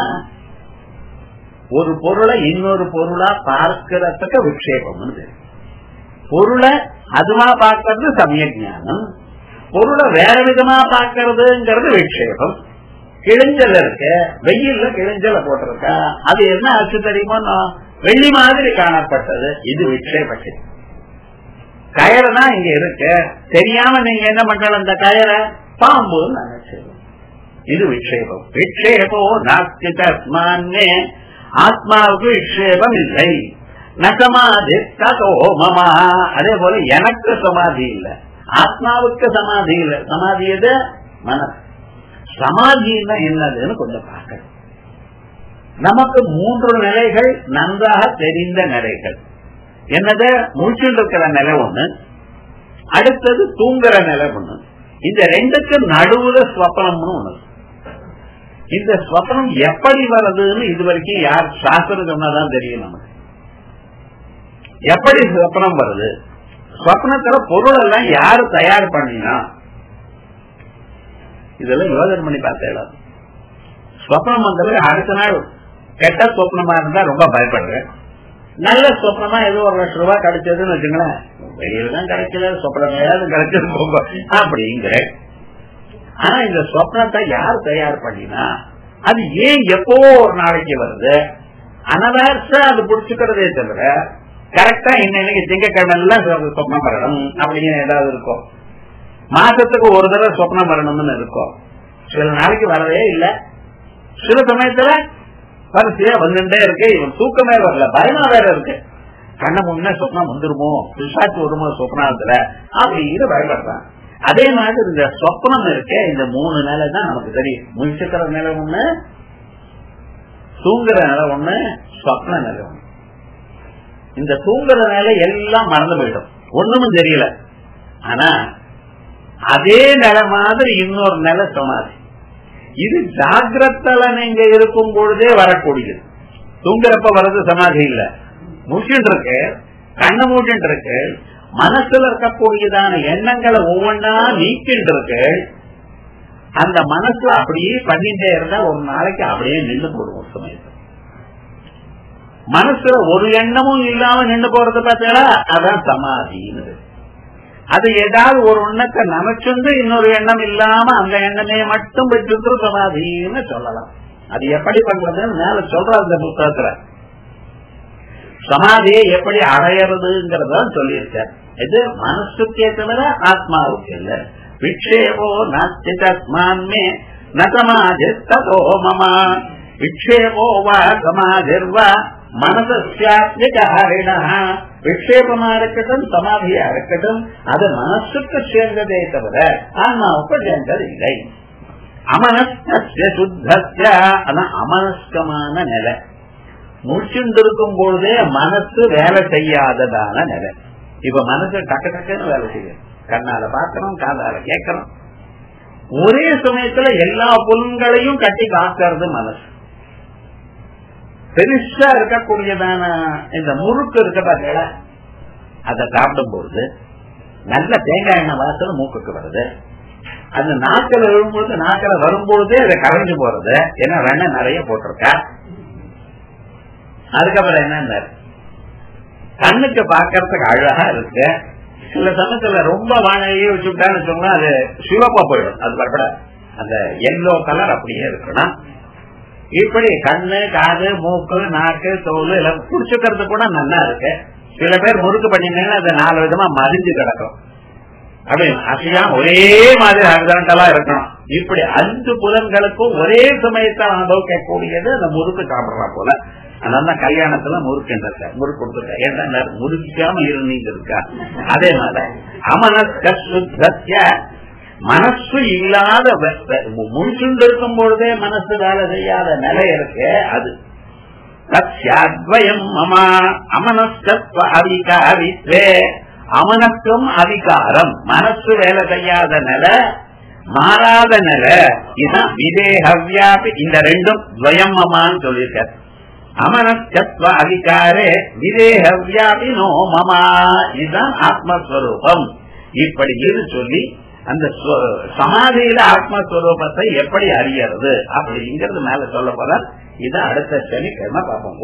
ஒரு பொருளை இன்னொரு பொருளா பார்க்கிறதுக்கு விக்ஷேபம் பொருளை அதுவா பார்க்கறது சமய ஜானம் பொருளை வேற விதமா பார்க்கறதுங்கிறது விக்ஷேபம் கிழிஞ்சல் இருக்கு வெயில்ல கிழிஞ்சல போட்டிருக்கா அது என்ன ஆச்சு தெரியுமோ வெள்ளி மாதிரி காணப்பட்டது இது விக்ஷேபத்தை கயறு தான் இங்க இருக்கு தெரியாம நீங்க என்ன பண்றது அந்த கயரை பாம்புன்னு நினைச்சிடும் இது விக்ஷேபம் விக்ஷேபோ நாஸ்தி தஸ்மான்னே ஆத்மாவுக்கு விக்ஷேபம் இல்லை நசமாதி ததோ மமா அதே போல எனக்கு சமாதி இல்ல ஆத்மாவுக்கு சமாதி இல்ல சமாதி எது மனசு சமாதின்னா என்னதுன்னு கொஞ்சம் பார்க்கணும் நமக்கு மூன்று நிலைகள் நன்றாக தெரிந்த நிலைகள் என்னது முடிச்சுட்டு இருக்கிற நிலை ஒண்ணு அடுத்தது தூங்குற நிலை ஒண்ணு இந்த ரெண்டுக்கு நடுவுல ஸ்வப்னம்னு ஒண்ணு இந்த ஸ்வப்னம் எப்படி வருதுன்னு இது வரைக்கும் யார் சாஸ்திரம் சொன்னாதான் தெரியும் நமக்கு எப்படி ஸ்வப்னம் வருது ஸ்வப்னத்துல பொருள் எல்லாம் யாரு தயார் பண்ணினா இதெல்லாம் யோசனை பண்ணி பார்த்தேன் ஸ்வப்னம் வந்தது அடுத்த நாள் கெட்ட சொப்னமா இருந்தா ரொம்ப பயப்படுறேன் நல்ல சொப்னமா ஏதோ ஒரு லட்சம் ரூபாய் கிடைச்சதுன்னு வச்சுங்களேன் வெளியில தான் கிடைக்கல சொப்னம் ஏதாவது கிடைச்சது போங்க அப்படிங்கிற ஆனா இந்த சொப்னத்தை யார் தயார் பண்ணினா அது ஏன் எப்போ ஒரு நாளைக்கு வருது அனதார்சா அது புடிச்சுக்கிறதே தவிர கரெக்டா இன்னைக்கு திங்கக்கிழமை சொப்னம் வரணும் அப்படின்னு ஏதாவது இருக்கும் மாசத்துக்கு ஒரு தடவை சொப்னம் வரணும்னு இருக்கும் சில நாளைக்கு வரவே இல்லை சில சமயத்துல வரிசையா வந்துட்டே இருக்கு இவன் தூக்கமே வரல பயமா வேற இருக்கு கண்ண முன்ன சொப்னம் வந்துருமோ பிசாச்சு வருமோ சொப்னத்துல அப்படின்னு பயப்படுறான் அதே மாதிரி இந்த சொப்னம் இருக்கே இந்த மூணு நிலை தான் நமக்கு தெரியும் முழிச்சுக்கிற நிலை ஒண்ணு தூங்குற நிலை ஒண்ணு சொப்ன நிலை ஒண்ணு இந்த தூங்குற நிலை எல்லாம் மறந்து போயிடும் ஒண்ணுமும் தெரியல ஆனா அதே நிலை மாதிரி இன்னொரு நிலை சமாதி இது ஜாகிரத்தல நீங்க இருக்கும் பொழுதே வரக்கூடியது தூங்குறப்ப வர்றது சமாதி இல்ல முடிச்சுட்டு இருக்கு கண்ணு மூச்சுட்டு இருக்கு மனசுல இருக்கக்கூடியதான எண்ணங்களை ஒவ்வொன்னா நீக்கிட்டு இருக்கு அந்த மனசு அப்படியே பண்ணிட்டே இருந்தா ஒரு நாளைக்கு அப்படியே நின்று போடும் ஒரு சமயத்துல மனசுல ஒரு எண்ணமும் இல்லாம நின்று போறது பார்த்தீங்களா அதான் சமாதின்னு அது ஏதாவது ஒரு எண்ணத்தை நினைச்சுண்டு இன்னொரு எண்ணம் இல்லாம அந்த எண்ணமே மட்டும் பெற்று சமாதின்னு சொல்லலாம் அது எப்படி பண்றதுன்னு மேல சொல்ற அந்த புத்தகத்துல சமாதியை எப்படி அடையறதுங்கிறத சொல்லியிருக்கார் இது மனசுக்கே தவிர ஆத்மாவுக்கு இல்ல விக்ஷேபோ நாஸ்தி தஸ்மான்மே நசமாதி ததோ மமா விக்ஷேபோ வா சமாதிர்வா மனசாத்மிகாரிண விக்ஷேபமா இருக்கட்டும் சமாதியா இருக்கட்டும் அது மனசுக்கு சேர்ந்ததே தவிர ஆன்மாவுக்கு சேர்ந்தது இல்லை அமனஸ்க சுத்தஸ்ய அதான் அமனஸ்கமான நிலை முடிச்சுருக்கும் பொழுதே மனசு வேலை செய்யாததான நிலை இப்ப மனசு டக்கு டக்குன்னு வேலை செய்யும் கண்ணால பாக்கணும் காதால கேட்கணும் ஒரே சமயத்துல எல்லா புலன்களையும் கட்டி காக்கிறது மனசு பெருசா இருக்கக்கூடியதான இந்த முறுக்கு இருக்க பார்த்தீங்களா அதை சாப்பிடும் பொழுது நல்ல தேங்காய் எண்ணெய் வாசல் மூக்குக்கு வருது அந்த நாக்கில் விழும்பொழுது நாக்கில் வரும்பொழுதே அதை கரைஞ்சு போறது ஏன்னா வெண்ணெய் நிறைய போட்டிருக்கா அதுக்கப்புறம் என்ன கண்ணுக்கு பாக்கிறதுக்கு அழகா இருக்கு சில சமயத்துல ரொம்ப வாழையே வச்சுட்டான்னு சொன்னா அது சிவப்பா போயிடும் அது வரப்பட அந்த எல்லோ கலர் அப்படியே இருக்கணும் இப்படி கண்ணு காது மூக்கு நாக்கு தோல் எல்லாம் குடிச்சுக்கிறது கூட நல்லா இருக்கு சில பேர் முறுக்கு பண்ணிங்கன்னா அது நாலு விதமா மறிஞ்சு கிடக்கும் அப்படி அசையாம ஒரே மாதிரி அர்ஜென்டலா இருக்கணும் இப்படி அஞ்சு புலன்களுக்கும் ஒரே சமயத்தை அனுபவிக்கக்கூடியது அந்த முறுக்கு சாப்பிடறா போல அதனால கல்யாணத்துல முறுக்கு முறுக்கு கொடுத்துருக்க ஏன்னா முறுக்காம இருந்தீங்க இருக்கா அதே மாதிரி அமனஸ்க மனசு இல்லாத முடிச்சுண்டு இருக்கும் பொழுதே மனசு வேலை செய்யாத நிலை இருக்கு அது சத்யாத்வயம் மமா அமனஸ்கத்வ அதிகாரித்வே அமனத்துவம் அதிகாரம் மனசு வேலை செய்யாத நிலை மாறாத நிலை இதுதான் விதேகவியாபி இந்த ரெண்டும் துவயம் மமான்னு சொல்லியிருக்காரு அமனஸ்கத்வ அதிகாரே விதேகவியாபி நோ மமா இதுதான் ஆத்மஸ்வரூபம் இப்படி சொல்லி அந்த சமாதியில ஆத்மஸ்வரூபத்தை எப்படி அறியறது அப்படிங்கிறது மேல சொல்ல போற இதை அடுத்த சனிக்கிழமை பார்ப்போம்